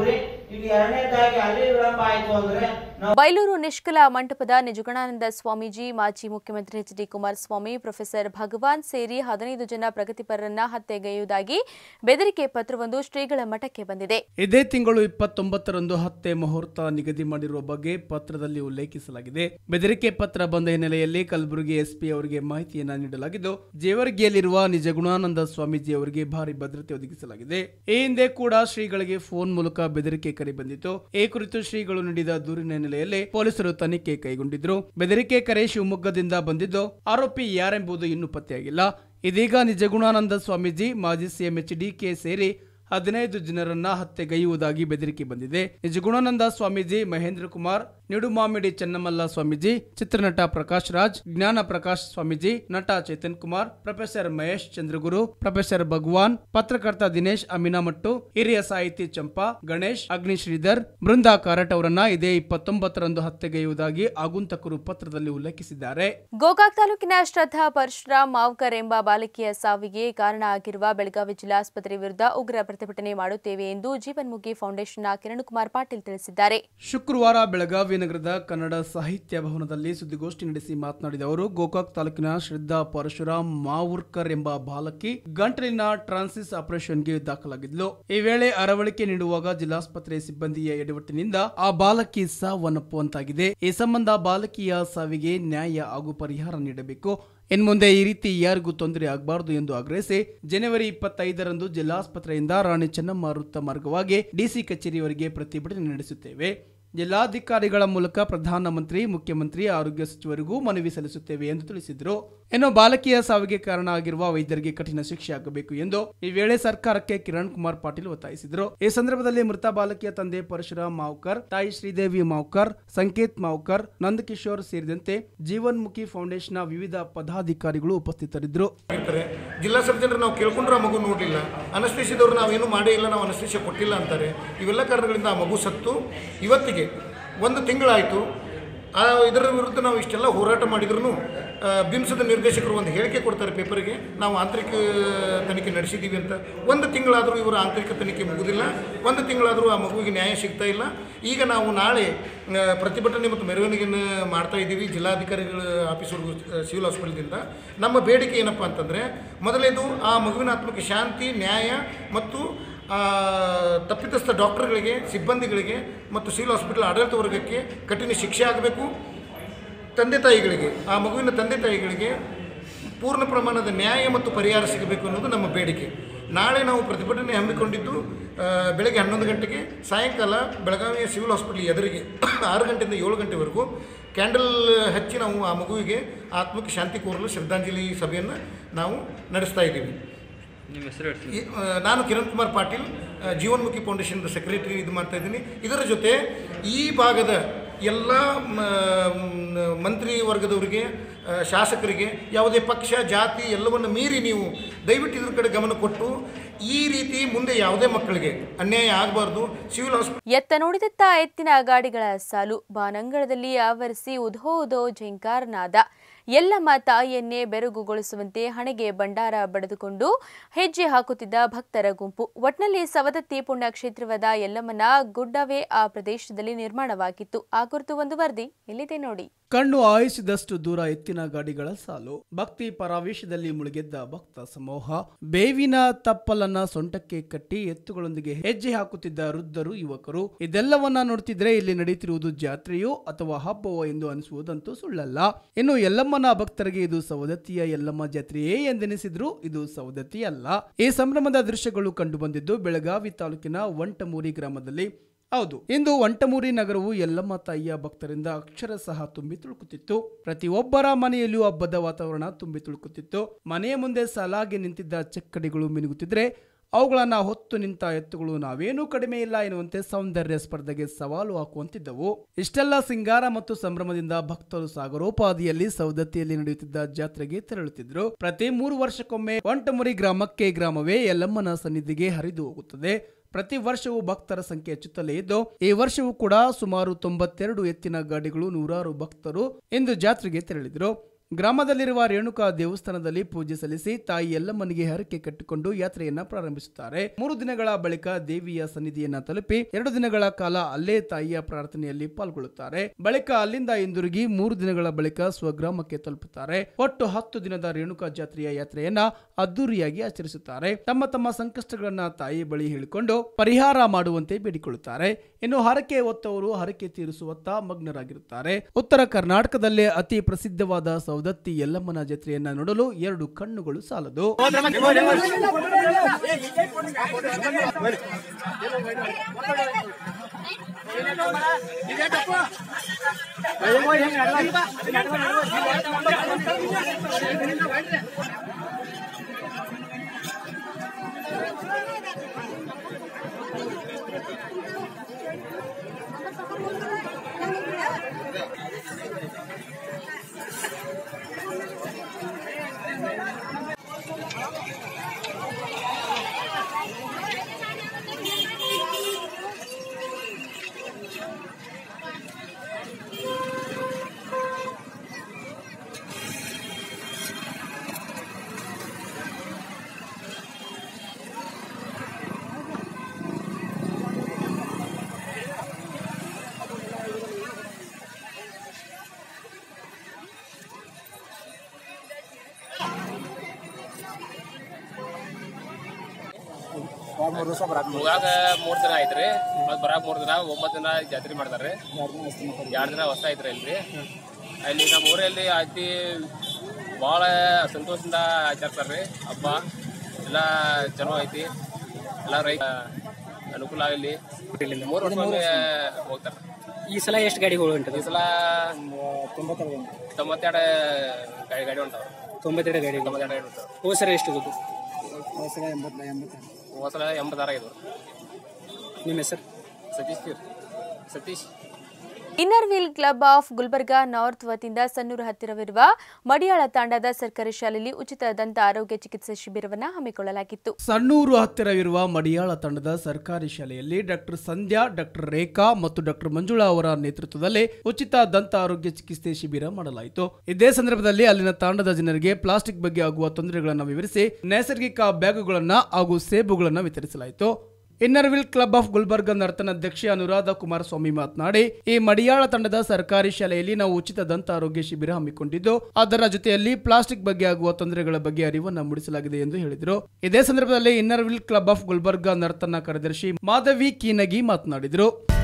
ಈಗ ಎರಡನೇದಾಗಿ ಅಲ್ಲಿ ವಿಳಂಬ ಆಯ್ತು ಅಂದ್ರೆ ನಾವು ಬೈಲೂರು ನಿಷ್ಕಲ ಮಂಟಪದ ನಿಜಗುಣಾನಂದ ಸ್ವಾಮೀಜಿ ಮಾಜಿ ಮುಖ್ಯಮಂತ್ರಿ H D Kumaraswamy professor Bhagwan ಸೇರಿ ಹದಿನೈದು ಜನ ಪ್ರಗತಿಪರರನ್ನ ಹತ್ಯೆಗೈಯುವುದಾಗಿ ಬೆದರಿಕೆ ಪತ್ರವೊಂದು ಶ್ರೀಗಳ ಮಠಕ್ಕೆ ಬಂದಿದೆ ಇದೇ ತಿಂಗಳು ಇಪ್ಪತ್ತೊಂಬತ್ತರಂದು ಹತ್ಯೆ ಮುಹೂರ್ತ ನಿಗದಿ ಮಾಡಿರುವ ಬಗ್ಗೆ ಪತ್ರದಲ್ಲಿ ಉಲ್ಲೇಖಿಸಲಾಗಿದೆ ಬೆದರಿಕೆ ಪತ್ರ ಬಂದ ಹಿನ್ನೆಲೆಯಲ್ಲಿ ಕಲಬುರಗಿ ಎಸ್ಪಿ ಅವರಿಗೆ ಮಾಹಿತಿಯನ್ನ ನೀಡಲಾಗಿದ್ದು ಜೇವರ್ಗಿಯಲ್ಲಿರುವ ನಿಜಗುಣಾನಂದ ಸ್ವಾಮೀಜಿ ಅವರಿಗೆ ಭಾರಿ ಭದ್ರತೆ ಒದಗಿಸಲಾಗಿದೆ ಈ ಹಿಂದೆ ಕೂಡ ಶ್ರೀಗಳಿಗೆ ಫೋನ್ ಮೂಲಕ ಬೆದರಿಕೆ ಕರೆ ಬಂದಿತ್ತು ಈ ಕುರಿತು ಶ್ರೀಗಳು ನೀಡಿದ ದೂರಿನ ಹಿನ್ನೆಲೆಯಲ್ಲಿ ಪೊಲೀಸರು ತನಿಖೆ ಕೈಗೊಂಡಿದ್ರು ಬೆದರಿಕೆ ಕರೆ ಶಿವಮೊಗ್ಗದಿಂದ ಬಂದಿದ್ದು ಆರೋಪಿ ಯಾರೆಂಬುದು ಇನ್ನೂ ಪತ್ತೆಯಾಗಿಲ್ಲ ಇದೀಗ ನಿಜಗುಣಾನಂದ ಸ್ವಾಮೀಜಿ ಮಾಜಿ ಸಿಎಂ ಎಚ್ ಡಿಕೆ ಸೇರಿ ಹದಿನೈದು ಜನರನ್ನ ಹತ್ಯೆಗೈಯುವುದಾಗಿ ಬೆದರಿಕೆ ಬಂದಿದೆ ನಿಜಗುಣಾನಂದ ಸ್ವಾಮೀಜಿ ಮಹೇಂದ್ರ ಕುಮಾರ್ ನಿಡುಮಾಮಿಡಿ ಚೆನ್ನಮಲ್ಲ ಸ್ವಾಮೀಜಿ ಚಿತ್ರನಟ ಪ್ರಕಾಶ್ ರಾಜ್ ಜ್ಞಾನ ಪ್ರಕಾಶ್ ಸ್ವಾಮೀಜಿ ನಟ ಚೇತನ್ ಕುಮಾರ್ ಪ್ರೊಫೆಸರ್ ಮಹೇಶ್ ಚಂದ್ರಗುರು ಪ್ರೊಫೆಸರ್ ಭಗವಾನ್ ಪತ್ರಕರ್ತ ದಿನೇಶ್ ಅಮಿನಾಮಟ್ಟು ಹಿರಿಯ ಸಾಹಿತಿ ಚಂಪಾ ಗಣೇಶ್ ಅಗ್ನಿ ಶ್ರೀಧರ್ ಬೃಂದಾ ಕಾರಟ್ ಅವರನ್ನ ಇದೇ ಇಪ್ಪತ್ತೊಂಬತ್ತರಂದು ಹತ್ಯೆಗೈಯುವುದಾಗಿ ಆಗುಂತಕರು ಪತ್ರದಲ್ಲಿ ಉಲ್ಲೇಖಿಸಿದ್ದಾರೆ ಗೋಕಾಕ್ ತಾಲೂಕಿನ ಶ್ರದ್ಧಾ ಪರಶುರಾಮ್ ಮಾವ್ಕರ್ ಎಂಬ ಬಾಲಕಿಯ ಸಾವಿಗೆ ಕಾರಣ ಆಗಿರುವ ಬೆಳಗಾವಿ ಜಿಲ್ಲಾಸ್ಪತ್ರೆ ವಿರುದ್ಧ ಉಗ್ರ ಪ್ರತಿಭಟನೆ ಮಾಡುತ್ತೇವೆ ಎಂದು ಜೀವನ್ಮುಖಿ ಫೌಂಡೇಶನ್ನ ಕಿರಣ್ ಕುಮಾರ್ ಪಾಟೀಲ್ ತಿಳಿಸಿದ್ದಾರೆ ಶುಕ್ರವಾರ ಬೆಳಗಾವಿ ನಗರದ ಕನ್ನಡ ಸಾಹಿತ್ಯ ಭವನದಲ್ಲಿ ಸುದ್ದಿಗೋಷ್ಠಿ ನಡೆಸಿ ಮಾತನಾಡಿದ ಅವರು ಗೋಕಾಕ್ ತಾಲೂಕಿನ ಶ್ರದ್ಧಾ ಪರಶುರಾಮ್ ಮಾವುರ್ಕರ್ ಎಂಬ ಬಾಲಕಿ ಗಂಟಲಿನ ಟ್ರಾನ್ಸಿಸ್ ಆಪರೇಷನ್ಗೆ ದಾಖಲಾಗಿದ್ಲು ಈ ವೇಳೆ ಅರವಳಿಕೆ ನೀಡುವಾಗ ಜಿಲ್ಲಾಸ್ಪತ್ರೆ ಸಿಬ್ಬಂದಿಯ ಎಡವಟ್ಟಿನಿಂದ ಆ ಬಾಲಕಿ ಸಾವನ್ನಪ್ಪುವಂತಾಗಿದೆ ಈ ಸಂಬಂಧ ಬಾಲಕಿಯ ಸಾವಿಗೆ ನ್ಯಾಯ ಹಾಗೂ ಪರಿಹಾರ ನೀಡಬೇಕು ಇನ್ಮುಂದೆ ಈ ರೀತಿ ಯಾರಿಗೂ ತೊಂದರೆ ಆಗಬಾರದು ಎಂದು ಆಗ್ರಹಿಸಿ ಜನವರಿ ಇಪ್ಪತ್ತೈದರಂದು ಜಿಲ್ಲಾಸ್ಪತ್ರೆಯಿಂದ ರಾಣಿ ಚೆನ್ನಮ್ಮ ವೃತ್ತ ಮಾರ್ಗವಾಗಿ ಡಿಸಿ ಕಚೇರಿಯವರೆಗೆ ಪ್ರತಿಭಟನೆ ನಡೆಸುತ್ತೇವೆ ಜಿಲ್ಲಾಧಿಕಾರಿಗಳ ಮೂಲಕ ಪ್ರಧಾನಮಂತ್ರಿ ಮುಖ್ಯಮಂತ್ರಿ ಆರೋಗ್ಯ ಸಚಿವರಿಗೂ ಮನವಿ ಸಲ್ಲಿಸುತ್ತೇವೆ ಎಂದು ತಿಳಿಸಿದರು ಇನ್ನು ಬಾಲಕಿಯ ಸಾವಿಗೆ ಕಾರಣ ಆಗಿರುವ ವೈದ್ಯರಿಗೆ ಕಠಿಣ ಶಿಕ್ಷೆ ಆಗಬೇಕು ಎಂದು ಈ ವೇಳೆ ಸರ್ಕಾರಕ್ಕೆ ಕಿರಣ್ ಕುಮಾರ್ ಪಾಟೀಲ್ ಒತ್ತಾಯಿಸಿದರು ಈ ಸಂದರ್ಭದಲ್ಲಿ ಮೃತ ಬಾಲಕಿಯ ತಂದೆ ಪರಶುರಾಮ್ ಮಾವ್ಕರ್ ತಾಯಿ ಶ್ರೀದೇವಿ ಮಾವ್ಕರ್ ಸಂಕೇತ್ ಮಾವ್ಕರ್ ನಂದಕಿಶೋರ್ ಸೇರಿದಂತೆ ಜೀವನ್ಮುಖಿ ಫೌಂಡೇಶನ್ನ ವಿವಿಧ ಪದಾಧಿಕಾರಿಗಳು ಉಪಸ್ಥಿತರಿದ್ದರು ಇರ್ತಾರೆ ಜಿಲ್ಲಾ ಸರ್ಜನರು ನಾವು ಕೇಳ್ಕೊಂಡ್ರೆ ಆ ಮಗು ನೋಡಲಿಲ್ಲ ಅನಸ್ತೇಶದವ್ರು ನಾವೇನು ಮಾಡೇ ಇಲ್ಲ ನಾವು ಅನಸ್ತೇಶ ಕೊಟ್ಟಿಲ್ಲ ಅಂತಾರೆ ಇವೆಲ್ಲ ಕಾರಣಗಳಿಂದ ಆ ಮಗು ಸತ್ತು ಇವತ್ತಿಗೆ ಒಂದು ತಿಂಗಳಾಯಿತು ಆ ಇದರ ವಿರುದ್ಧ ನಾವು ಇಷ್ಟೆಲ್ಲ ಹೋರಾಟ ಮಾಡಿದ್ರು ಬಿಂಸದ ನಿರ್ದೇಶಕರು ಒಂದು ಹೇಳಿಕೆ ಕೊಡ್ತಾರೆ ಪೇಪರಿಗೆ ನಾವು ಆಂತರಿಕ ತನಿಖೆ ನಡೆಸಿದ್ದೀವಿ ಅಂತ ಒಂದು ತಿಂಗಳಾದರೂ ಇವರ ಆಂತರಿಕ ತನಿಖೆ ಮುಗುದಿಲ್ಲ ಒಂದು ತಿಂಗಳಾದರೂ ಆ ಮಗುವಿಗೆ ನ್ಯಾಯ ಸಿಗ್ತಾ ಇಲ್ಲ ಈಗ ನಾವು ನಾಳೆ ಆ, ಪ್ರತಿಭಟನೆ ಮತ್ತು ಮೆರವಣಿಗೆಯನ್ನು ಮಾಡ್ತಾ ಇದ್ದೀವಿ ಜಿಲ್ಲಾಧಿಕಾರಿಗಳ ಆಫೀಸರ್ಗೂ ಸಿವಿಲ್ ಹಾಸ್ಪಿಟಲ್ದಿಂದ ನಮ್ಮ ಬೇಡಿಕೆ ಏನಪ್ಪ ಅಂತಂದರೆ ಮೊದಲೇದು ಆ ಮಗುವಿನ ಆತ್ಮಕ್ಕೆ ಶಾಂತಿ ನ್ಯಾಯ ಮತ್ತು ಆ, ತಪ್ಪಿತಸ್ಥ ಡಾಕ್ಟರ್ಗಳಿಗೆ ಸಿಬ್ಬಂದಿಗಳಿಗೆ ಮತ್ತು ಸಿವಿಲ್ ಹಾಸ್ಪಿಟಲ್ ಆಡಳಿತ ವರ್ಗಕ್ಕೆ ಕಠಿಣ ಶಿಕ್ಷೆ ಆಗಬೇಕು ತಂದೆ ತಾಯಿಗಳಿಗೆ ಆ ಮಗುವಿನ ತಂದೆ ತಾಯಿಗಳಿಗೆ ಪೂರ್ಣ ಪ್ರಮಾಣದ ನ್ಯಾಯ ಮತ್ತು ಪರಿಹಾರ ಸಿಗಬೇಕು ಅನ್ನೋದು ನಮ್ಮ ಬೇಡಿಕೆ ನಾಳೆ ನಾವು ಪ್ರತಿಭಟನೆ ಹಮ್ಮಿಕೊಂಡಿದ್ದು ಆ, ಬೆಳಗ್ಗೆ ಹನ್ನೊಂದು ಗಂಟೆಗೆ ಸಾಯಂಕಾಲ ಬೆಳಗಾವಿಯ ಸಿವಿಲ್ ಹಾಸ್ಪಿಟಲ್ ಎದುರಿಗೆ ಆರು ಗಂಟೆಯಿಂದ ಏಳು ಗಂಟೆವರೆಗೂ ಕ್ಯಾಂಡಲ್ ಹಚ್ಚಿ ನಾವು ಆ ಮಗುವಿಗೆ ಆತ್ಮಕ್ಕೆ ಶಾಂತಿ ಕೋರಲು ಶ್ರದ್ಧಾಂಜಲಿ ಸಭೆಯನ್ನು ನಾವು ನಡೆಸ್ತಾ ಇದ್ದೀವಿ ನಿಮ್ಮ ಹೆಸರು ಈ, ಆ, ನಾನು ಕಿರಣ್ ಕುಮಾರ್ ಪಾಟೀಲ್ ಆ, ಜೀವನ್ಮುಖಿ ಫೌಂಡೇಶನ್ ಸೆಕ್ರೆಟರಿ ಇದು ಮಾಡ್ತಾ ಇದ್ದೀನಿ ಇದರ ಜೊತೆ ಈ ಭಾಗದ ಎಲ್ಲ ಮ, ಮ್, ಮಂತ್ರಿ ವರ್ಗದವರಿಗೆ ಆ, ಶಾಸಕರಿಗೆ ಯಾವುದೇ ಪಕ್ಷ ಜಾತಿ ಎಲ್ಲವನ್ನು ಮೀರಿ ನೀವು ದಯವಿಟ್ಟು ಇದ್ರ ಕಡೆ ಗಮನ ಕೊಟ್ಟು ಈ ರೀತಿ ಮುಂದೆ ಯಾವುದೇ ಮಕ್ಕಳಿಗೆ ಅನ್ಯಾಯ ಆಗಬಾರ್ದು ಸಿವಿಲ್ ಹಾಸ್ಪಿಟಲ್ ಎತ್ತ ನೋಡಿದತ್ತ ಎತ್ತಿನ ಗಾಡಿಗಳ ಸಾಲು ಬಾನಂಗಳದಲ್ಲಿ ಆವರಿಸಿ ಉಧೋ ಉಧೋ ಝೇಂಕಾರನಾದ ಎಲ್ಲಮ್ಮ ತಾಯಿಯನ್ನೇ ಬೆರಗುಗೊಳಿಸುವಂತೆ ಹಣೆಗೆ ಭಂಡಾರ ಬಡಿದುಕೊಂಡು ಹೆಜ್ಜೆ ಹಾಕುತ್ತಿದ್ದ ಭಕ್ತರ ಗುಂಪು ಒಟ್ನಲ್ಲಿ ಸವದತ್ತಿ ಪುಣ್ಯಕ್ಷೇತ್ರವಾದ ಯಲ್ಲಮ್ಮನ ಗುಡ್ಡವೇ ಆ ಪ್ರದೇಶದಲ್ಲಿ ನಿರ್ಮಾಣವಾಗಿತ್ತು ಆ ಕುರಿತು ಒಂದು ವರದಿ ಇಲ್ಲಿದೆ ನೋಡಿ ಕಣ್ಣು ಆಯಿಸಿದಷ್ಟು ದೂರ ಎತ್ತಿನ ಗಾಡಿಗಳ ಸಾಲು ಭಕ್ತಿ ಪರಾವೇಶದಲ್ಲಿ ಮುಳುಗೆದ್ದ ಭಕ್ತ ಸಮೂಹ ಬೇವಿನ ತಪ್ಪಲನ್ನ ಸೊಂಟಕ್ಕೆ ಕಟ್ಟಿ ಎತ್ತುಗಳೊಂದಿಗೆ ಹೆಜ್ಜೆ ಹಾಕುತ್ತಿದ್ದ ವೃದ್ಧರು ಯುವಕರು ಇದೆಲ್ಲವನ್ನ ನೋಡ್ತಿದ್ರೆ ಇಲ್ಲಿ ನಡೆಯುತ್ತಿರುವುದು ಜಾತ್ರೆಯೋ ಅಥವಾ ಹಬ್ಬವೋ ಎಂದು ಅನಿಸುವುದಂತೂ ಸುಳ್ಳಲ್ಲ ಇನ್ನು ಯಲ್ಲಮ್ಮನ ಭಕ್ತರಿಗೆ ಇದು ಸವದತ್ತಿಯ ಯಲ್ಲಮ್ಮ ಜಾತ್ರೆಯೇ ಎಂದೆನಿಸಿದ್ರು ಇದು ಸವದತ್ತಿ ಅಲ್ಲ ಈ ಸಂಭ್ರಮದ ದೃಶ್ಯಗಳು ಕಂಡುಬಂದಿದ್ದು ಬೆಳಗಾವಿ ತಾಲೂಕಿನ ವಂಟಮೂರಿ ಗ್ರಾಮದಲ್ಲಿ ಹೌದು ಇಂದು ವಂಟಮೂರಿ ನಗರವು ಯಲ್ಲಮ್ಮ ತಾಯಿಯ ಭಕ್ತರಿಂದ ಅಕ್ಷರಶಃ ತುಂಬಿ ತುಳುಕುತ್ತಿತ್ತು ಪ್ರತಿಯೊಬ್ಬರ ಮನೆಯಲ್ಲೂ ಹಬ್ಬದ ವಾತಾವರಣ ತುಂಬಿ ತುಳುಕುತ್ತಿತ್ತು ಮನೆಯ ಮುಂದೆ ಸಾಲಾಗಿ ನಿಂತಿದ್ದ ಚಕ್ಕಡಿಗಳು ಮಿನುಗುತ್ತಿದ್ರೆ ಅವುಗಳನ್ನ ಹೊತ್ತು ನಿಂತ ಎತ್ತುಗಳು ನಾವೇನೂ ಕಡಿಮೆ ಇಲ್ಲ ಎನ್ನುವಂತೆ ಸೌಂದರ್ಯ ಸ್ಪರ್ಧೆಗೆ ಸವಾಲು ಹಾಕುವಂತಿದ್ದವು ಇಷ್ಟೆಲ್ಲ ಸಿಂಗಾರ ಮತ್ತು ಸಂಭ್ರಮದಿಂದ ಭಕ್ತರು ಸಾಗರೋಪಾದಿಯಲ್ಲಿ ಸೌದತ್ತಿಯಲ್ಲಿ ನಡೆಯುತ್ತಿದ್ದ ಜಾತ್ರೆಗೆ ತೆರಳುತ್ತಿದ್ರು ಪ್ರತಿ ಮೂರು ವರ್ಷಕ್ಕೊಮ್ಮೆ ವಂಟಮುರಿ ಗ್ರಾಮಕ್ಕೆ ಗ್ರಾಮವೇ ಯಲ್ಲಮ್ಮನ ಸನ್ನಿಧಿಗೆ ಹರಿದು ಹೋಗುತ್ತದೆ ಪ್ರತಿ ವರ್ಷವೂ ಭಕ್ತರ ಸಂಖ್ಯೆ ಹೆಚ್ಚುತ್ತಲೇ ಇದ್ದು ಈ ವರ್ಷವೂ ಕೂಡ ಸುಮಾರು ತೊಂಬತ್ತೆರಡು ಎತ್ತಿನ ಗಾಡಿಗಳು ನೂರಾರು ಭಕ್ತರು ಇಂದು ಜಾತ್ರೆಗೆ ತೆರಳಿದರು ಗ್ರಾಮದಲ್ಲಿರುವ ರೇಣುಕಾ ದೇವಸ್ಥಾನದಲ್ಲಿ ಪೂಜೆ ಸಲ್ಲಿಸಿ ತಾಯಿ ಯಲ್ಲಮ್ಮನಿಗೆ ಹರಕೆ ಕಟ್ಟಿಕೊಂಡು ಯಾತ್ರೆಯನ್ನ ಪ್ರಾರಂಭಿಸುತ್ತಾರೆ ಮೂರು ದಿನಗಳ ಬಳಿಕ ದೇವಿಯ ಸನ್ನಿಧಿಯನ್ನ ತಲುಪಿ ಎರಡು ದಿನಗಳ ಕಾಲ ಅಲ್ಲೇ ತಾಯಿಯ ಪ್ರಾರ್ಥನೆಯಲ್ಲಿ ಪಾಲ್ಗೊಳ್ಳುತ್ತಾರೆ ಬಳಿಕ ಅಲ್ಲಿಂದ ಹಿಂದಿರುಗಿ ಮೂರು ದಿನಗಳ ಬಳಿಕ ಸ್ವಗ್ರಾಮಕ್ಕೆ ತಲುಪುತ್ತಾರೆ ಒಟ್ಟು ಹತ್ತು ದಿನದ ರೇಣುಕಾ ಜಾತ್ರೆಯ ಯಾತ್ರೆಯನ್ನ ಅದ್ದೂರಿಯಾಗಿ ಆಚರಿಸುತ್ತಾರೆ ತಮ್ಮ ತಮ್ಮ ಸಂಕಷ್ಟಗಳನ್ನ ತಾಯಿ ಬಳಿ ಹೇಳಿಕೊಂಡು ಪರಿಹಾರ ಮಾಡುವಂತೆ ಬೇಡಿಕೊಳ್ಳುತ್ತಾರೆ ಇನ್ನು ಹರಕೆ ಹೊತ್ತವರು ಹರಕೆ ತೀರಿಸುವತ್ತ ಮಗ್ನರಾಗಿರುತ್ತಾರೆ ಉತ್ತರ ಕರ್ನಾಟಕದಲ್ಲೇ ಅತಿ ಪ್ರಸಿದ್ಧವಾದ ಸೌದತ್ತಿ ಯಲ್ಲಮ್ಮನ ಜಾತ್ರೆಯನ್ನ ನೋಡಲು ಎರಡು ಕಣ್ಣುಗಳು ಸಾಲದು ಮುಗಾಗ ಮೂರ್ ದಿನ ಐತ್ರಿ ಮತ್ ಬರಾಕ್ ಮೂರ್ ದಿನ ಒಂಬತ್ ದಿನ ಜಾತ್ರೆ ಮಾಡ್ತಾರ್ರಿ ಎರಡ್ ದಿನ ಹೊಸ ಐತ್ರಿ ಅಲ್ರಿ ಅಲ್ಲಿ ನಮ್ಮ ಊರಲ್ಲಿ ಅತಿ ಭಾಳ ಸಂತೋಷದಿಂದ ಆಚರಿಸ್ತಾರ್ರಿ ಹಬ್ಬ ಎಲ್ಲ ಚಲೋ ಐತಿ ಎಲ್ಲ ರೈತ ಅನುಕೂಲ ಆಗಲಿ ಮೂರು ವರ್ಷ ಹೋಗ್ತಾರ ಈ ಸಲ ಎಷ್ಟು ಗಾಡಿಗಳು ಉಂಟು ಈ ಸಲ ತೊಂಬತ್ತೆರಡು ಗಾಡಿ ಗಾಡಿ ಹೊಂಟಾವ ತೊಂಬತ್ತೆರಡು ಗಾಡಿ ತೊಂಬತ್ತೆರಡು ಗಾಡಿ ಹೊಂಟಾವ ಹೋದ ಸಲ ಎಷ್ಟು ದುಡ್ಡು ಹೋದ ಸಲ ಎಂಬತ್ತಾರ ಇದು ನಿಮ್ಮ ಹೆಸರು Satish Satish inner wheel club of Gulbarga north ವತಿಯಿಂದ ಸನ್ನೂರು ಹತ್ತಿರವಿರುವ ಮಡಿಯಾಳ ತಾಂಡದ ಸರ್ಕಾರಿ ಶಾಲೆಯಲ್ಲಿ ಉಚಿತ ದಂತ ಆರೋಗ್ಯ ಚಿಕಿತ್ಸೆ ಶಿಬಿರವನ್ನು ಹಮ್ಮಿಕೊಳ್ಳಲಾಗಿತ್ತು ಸಣ್ಣೂರು ಹತ್ತಿರವಿರುವ ಮಡಿಯಾಳ ತಂಡದ ಸರ್ಕಾರಿ ಶಾಲೆಯಲ್ಲಿ ಡಾಕ್ಟರ್ ಸಂಧ್ಯಾ ಡಾಕ್ಟರ್ ರೇಖಾ ಮತ್ತು ಡಾಕ್ಟರ್ ಮಂಜುಳಾ ಅವರ ನೇತೃತ್ವದಲ್ಲಿ ಉಚಿತ ದಂತ ಆರೋಗ್ಯ ಚಿಕಿತ್ಸೆ ಶಿಬಿರ ಮಾಡಲಾಯಿತು ಇದೇ ಸಂದರ್ಭದಲ್ಲಿ ಅಲ್ಲಿನ ತಾಂಡದ ಜನರಿಗೆ ಪ್ಲಾಸ್ಟಿಕ್ ಬಗ್ಗೆ ಆಗುವ ತೊಂದರೆಗಳನ್ನು ವಿವರಿಸಿ ನೈಸರ್ಗಿಕ ಬ್ಯಾಗುಗಳನ್ನು ಹಾಗೂ ಸೇಬುಗಳನ್ನು ವಿತರಿಸಲಾಯಿತು ಇನ್ನರ್ವಿಲ್ ಕ್ಲಬ್ ಆಫ್ ಗುಲ್ಬರ್ಗ ನರ್ತನ ಅಧ್ಯಕ್ಷೆ ಅನುರಾಧ ಕುಮಾರಸ್ವಾಮಿ ಮಾತನಾಡಿ ಈ ಮಡಿಯಾಳ ತಂಡದ ಸರ್ಕಾರಿ ಶಾಲೆಯಲ್ಲಿ ನಾವು ಉಚಿತ ದಂತ ಆರೋಗ್ಯ ಶಿಬಿರ ಹಮ್ಮಿಕೊಂಡಿದ್ದು ಅದರ ಜೊತೆಯಲ್ಲಿ ಪ್ಲಾಸ್ಟಿಕ್ ಬಗ್ಗೆ ಆಗುವ ತೊಂದರೆಗಳ ಬಗ್ಗೆ ಅರಿವನ್ನು ಮೂಡಿಸಲಾಗಿದೆ ಎಂದು ಹೇಳಿದರು ಇದೇ ಸಂದರ್ಭದಲ್ಲಿ ಇನ್ನರ್ವಿಲ್ ಕ್ಲಬ್ ಆಫ್ ಗುಲ್ಬರ್ಗ ನರ್ತನ ಕಾರ್ಯದರ್ಶಿ ಮಾಧವಿ ಕೀನಗಿ ಮಾತನಾಡಿದರು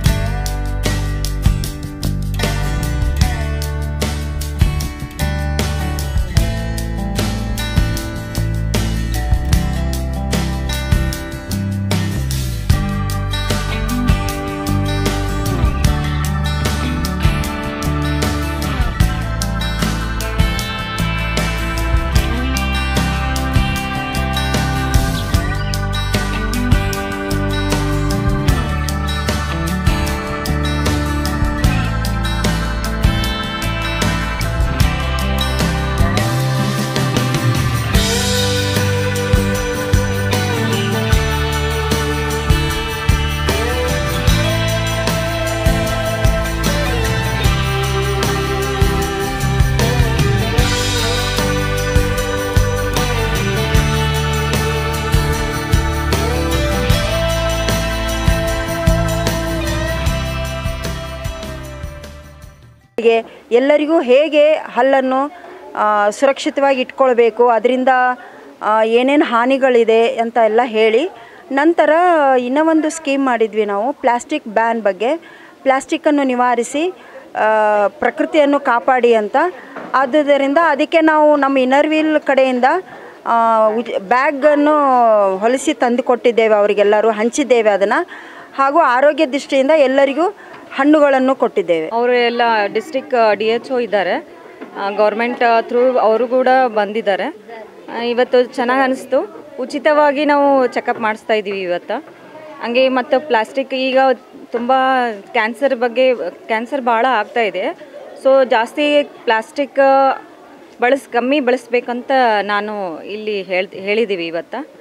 ಗೆ ಎಲ್ಲರಿಗೂ ಹೇಗೆ ಹಲ್ಲನ್ನು ಆ, ಸುರಕ್ಷಿತವಾಗಿ ಇಟ್ಕೊಳ್ಬೇಕು ಅದರಿಂದ ಏನೇನು ಹಾನಿಗಳಿದೆ ಅಂತ ಎಲ್ಲ ಹೇಳಿ ನಂತರ ಇನ್ನೂ ಒಂದು ಸ್ಕೀಮ್ ಮಾಡಿದ್ವಿ ನಾವು ಪ್ಲಾಸ್ಟಿಕ್ ಬ್ಯಾನ್ ಬಗ್ಗೆ ಪ್ಲಾಸ್ಟಿಕ್ಕನ್ನು ನಿವಾರಿಸಿ ಆ, ಪ್ರಕೃತಿಯನ್ನು ಕಾಪಾಡಿ ಅಂತ ಆದುದರಿಂದ ಅದಕ್ಕೆ ನಾವು ನಮ್ಮ ಇನ್ನರ್ವೀಲ್ ಕಡೆಯಿಂದ ಆ, ಉಜ್- ಬ್ಯಾಗನ್ನು ಹೊಲಿಸಿ ತಂದು ಕೊಟ್ಟಿದ್ದೇವೆ ಅವರಿಗೆಲ್ಲರೂ ಹಂಚಿದ್ದೇವೆ ಅದನ್ನು ಹಾಗೂ ಆರೋಗ್ಯ ದೃಷ್ಟಿಯಿಂದ ಎಲ್ಲರಿಗೂ ಹಣ್ಣುಗಳನ್ನು ಕೊಟ್ಟಿದ್ದೇವೆ ಅವರು ಎಲ್ಲ ಡಿಸ್ಟ್ರಿಕ್ಟ್ ಡಿ ಎಚ್ ಒ ಇದ್ದಾರೆ ಗೌರ್ಮೆಂಟ್ ಥ್ರೂ ಅವರು ಕೂಡ ಬಂದಿದ್ದಾರೆ ಆ, ಇವತ್ತು ಚೆನ್ನಾಗಿ ಅನಿಸ್ತು ಉಚಿತವಾಗಿ ನಾವು ಚೆಕಪ್ ಮಾಡಿಸ್ತಾ ಇದ್ದೀವಿ ಇವತ್ತು ಹಂಗೆ ಮತ್ತು ಪ್ಲಾಸ್ಟಿಕ್ ಈಗ ತುಂಬ ಕ್ಯಾನ್ಸರ್ ಬಗ್ಗೆ ಕ್ಯಾನ್ಸರ್ ಭಾಳ ಆಗ್ತಾ ಇದೆ ಸೊ ಜಾಸ್ತಿ ಪ್ಲಾಸ್ಟಿಕ್ ಬಳಸ್ ಕಮ್ಮಿ ಬಳಸ್ಬೇಕಂತ ನಾನು ಇಲ್ಲಿ ಹೇಳ್ ಹೇಳಿದ್ದೀವಿ ಇವತ್ತು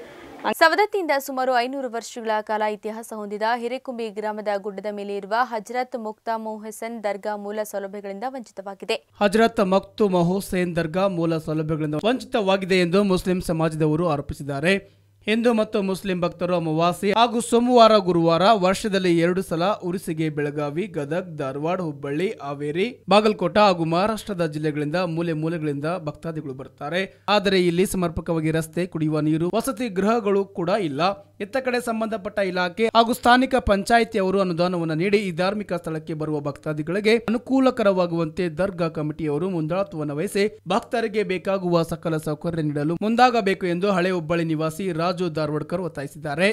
ಸವದತ್ತಿಯಿಂದ ಸುಮಾರು ಐನೂರು ವರ್ಷಗಳ ಕಾಲ ಇತಿಹಾಸ ಹೊಂದಿದ ಹಿರೇಕುಂಬಿ ಗ್ರಾಮದ ಗುಡ್ಡದ ಮೇಲೆ ಇರುವ ಹಜರತ್ ಮುಕ್ತಾ ಮೊಹಸನ್ ದರ್ಗಾ ಮೂಲ ಸೌಲಭ್ಯಗಳಿಂದ ವಂಚಿತವಾಗಿದೆ ಹಜರತ್ ಮಕ್ತು ಮಹೋಸೇನ್ ದರ್ಗಾ ಮೂಲ ಸೌಲಭ್ಯಗಳಿಂದ ವಂಚಿತವಾಗಿದೆ ಎಂದು ಮುಸ್ಲಿಂ ಸಮಾಜದವರು ಆರೋಪಿಸಿದ್ದಾರೆ ಹಿಂದೂ ಮತ್ತು ಮುಸ್ಲಿಂ ಭಕ್ತರು ಅಮಾವಾಸ್ಯೆ ಹಾಗೂ ಸೋಮವಾರ ಗುರುವಾರ ವರ್ಷದಲ್ಲಿ ಎರಡು ಸಲ ಉರುಸಿಗೆ ಬೆಳಗಾವಿ ಗದಗ್ ಧಾರವಾಡ ಹುಬ್ಬಳ್ಳಿ ಹಾವೇರಿ ಬಾಗಲಕೋಟ ಹಾಗೂ ಮಹಾರಾಷ್ಟ್ರದ ಜಿಲ್ಲೆಗಳಿಂದ ಮೂಲೆ ಮೂಲೆಗಳಿಂದ ಭಕ್ತಾದಿಗಳು ಬರುತ್ತಾರೆ ಆದರೆ ಇಲ್ಲಿ ಸಮರ್ಪಕವಾಗಿ ರಸ್ತೆ ಕುಡಿಯುವ ನೀರು ವಸತಿ ಗೃಹಗಳು ಕೂಡ ಇಲ್ಲ ಇತ್ತ ಕಡೆ ಸಂಬಂಧಪಟ್ಟ ಇಲಾಖೆ ಹಾಗೂ ಸ್ಥಾನಿಕ ಪಂಚಾಯಿತಿಯವರು ಅನುದಾನವನ್ನು ನೀಡಿ ಈ ಧಾರ್ಮಿಕ ಸ್ಥಳಕ್ಕೆ ಬರುವ ಭಕ್ತಾದಿಗಳಿಗೆ ಅನುಕೂಲಕರವಾಗುವಂತೆ ದರ್ಗಾ ಕಮಿಟಿಯವರು ಮುಂದಾಳತ್ವವನ್ನು ವಹಿಸಿ ಭಕ್ತರಿಗೆ ಬೇಕಾಗುವ ಸಕಲ ಸೌಕರ್ಯ ನೀಡಲು ಮುಂದಾಗಬೇಕು ಎಂದು ಹಳೆ ಹುಬ್ಬಳ್ಳಿ ನಿವಾಸಿ ರಾಜು ಧಾರವಾಡ್ಕರ್ ಒತ್ತಾಯಿಸಿದ್ದಾರೆ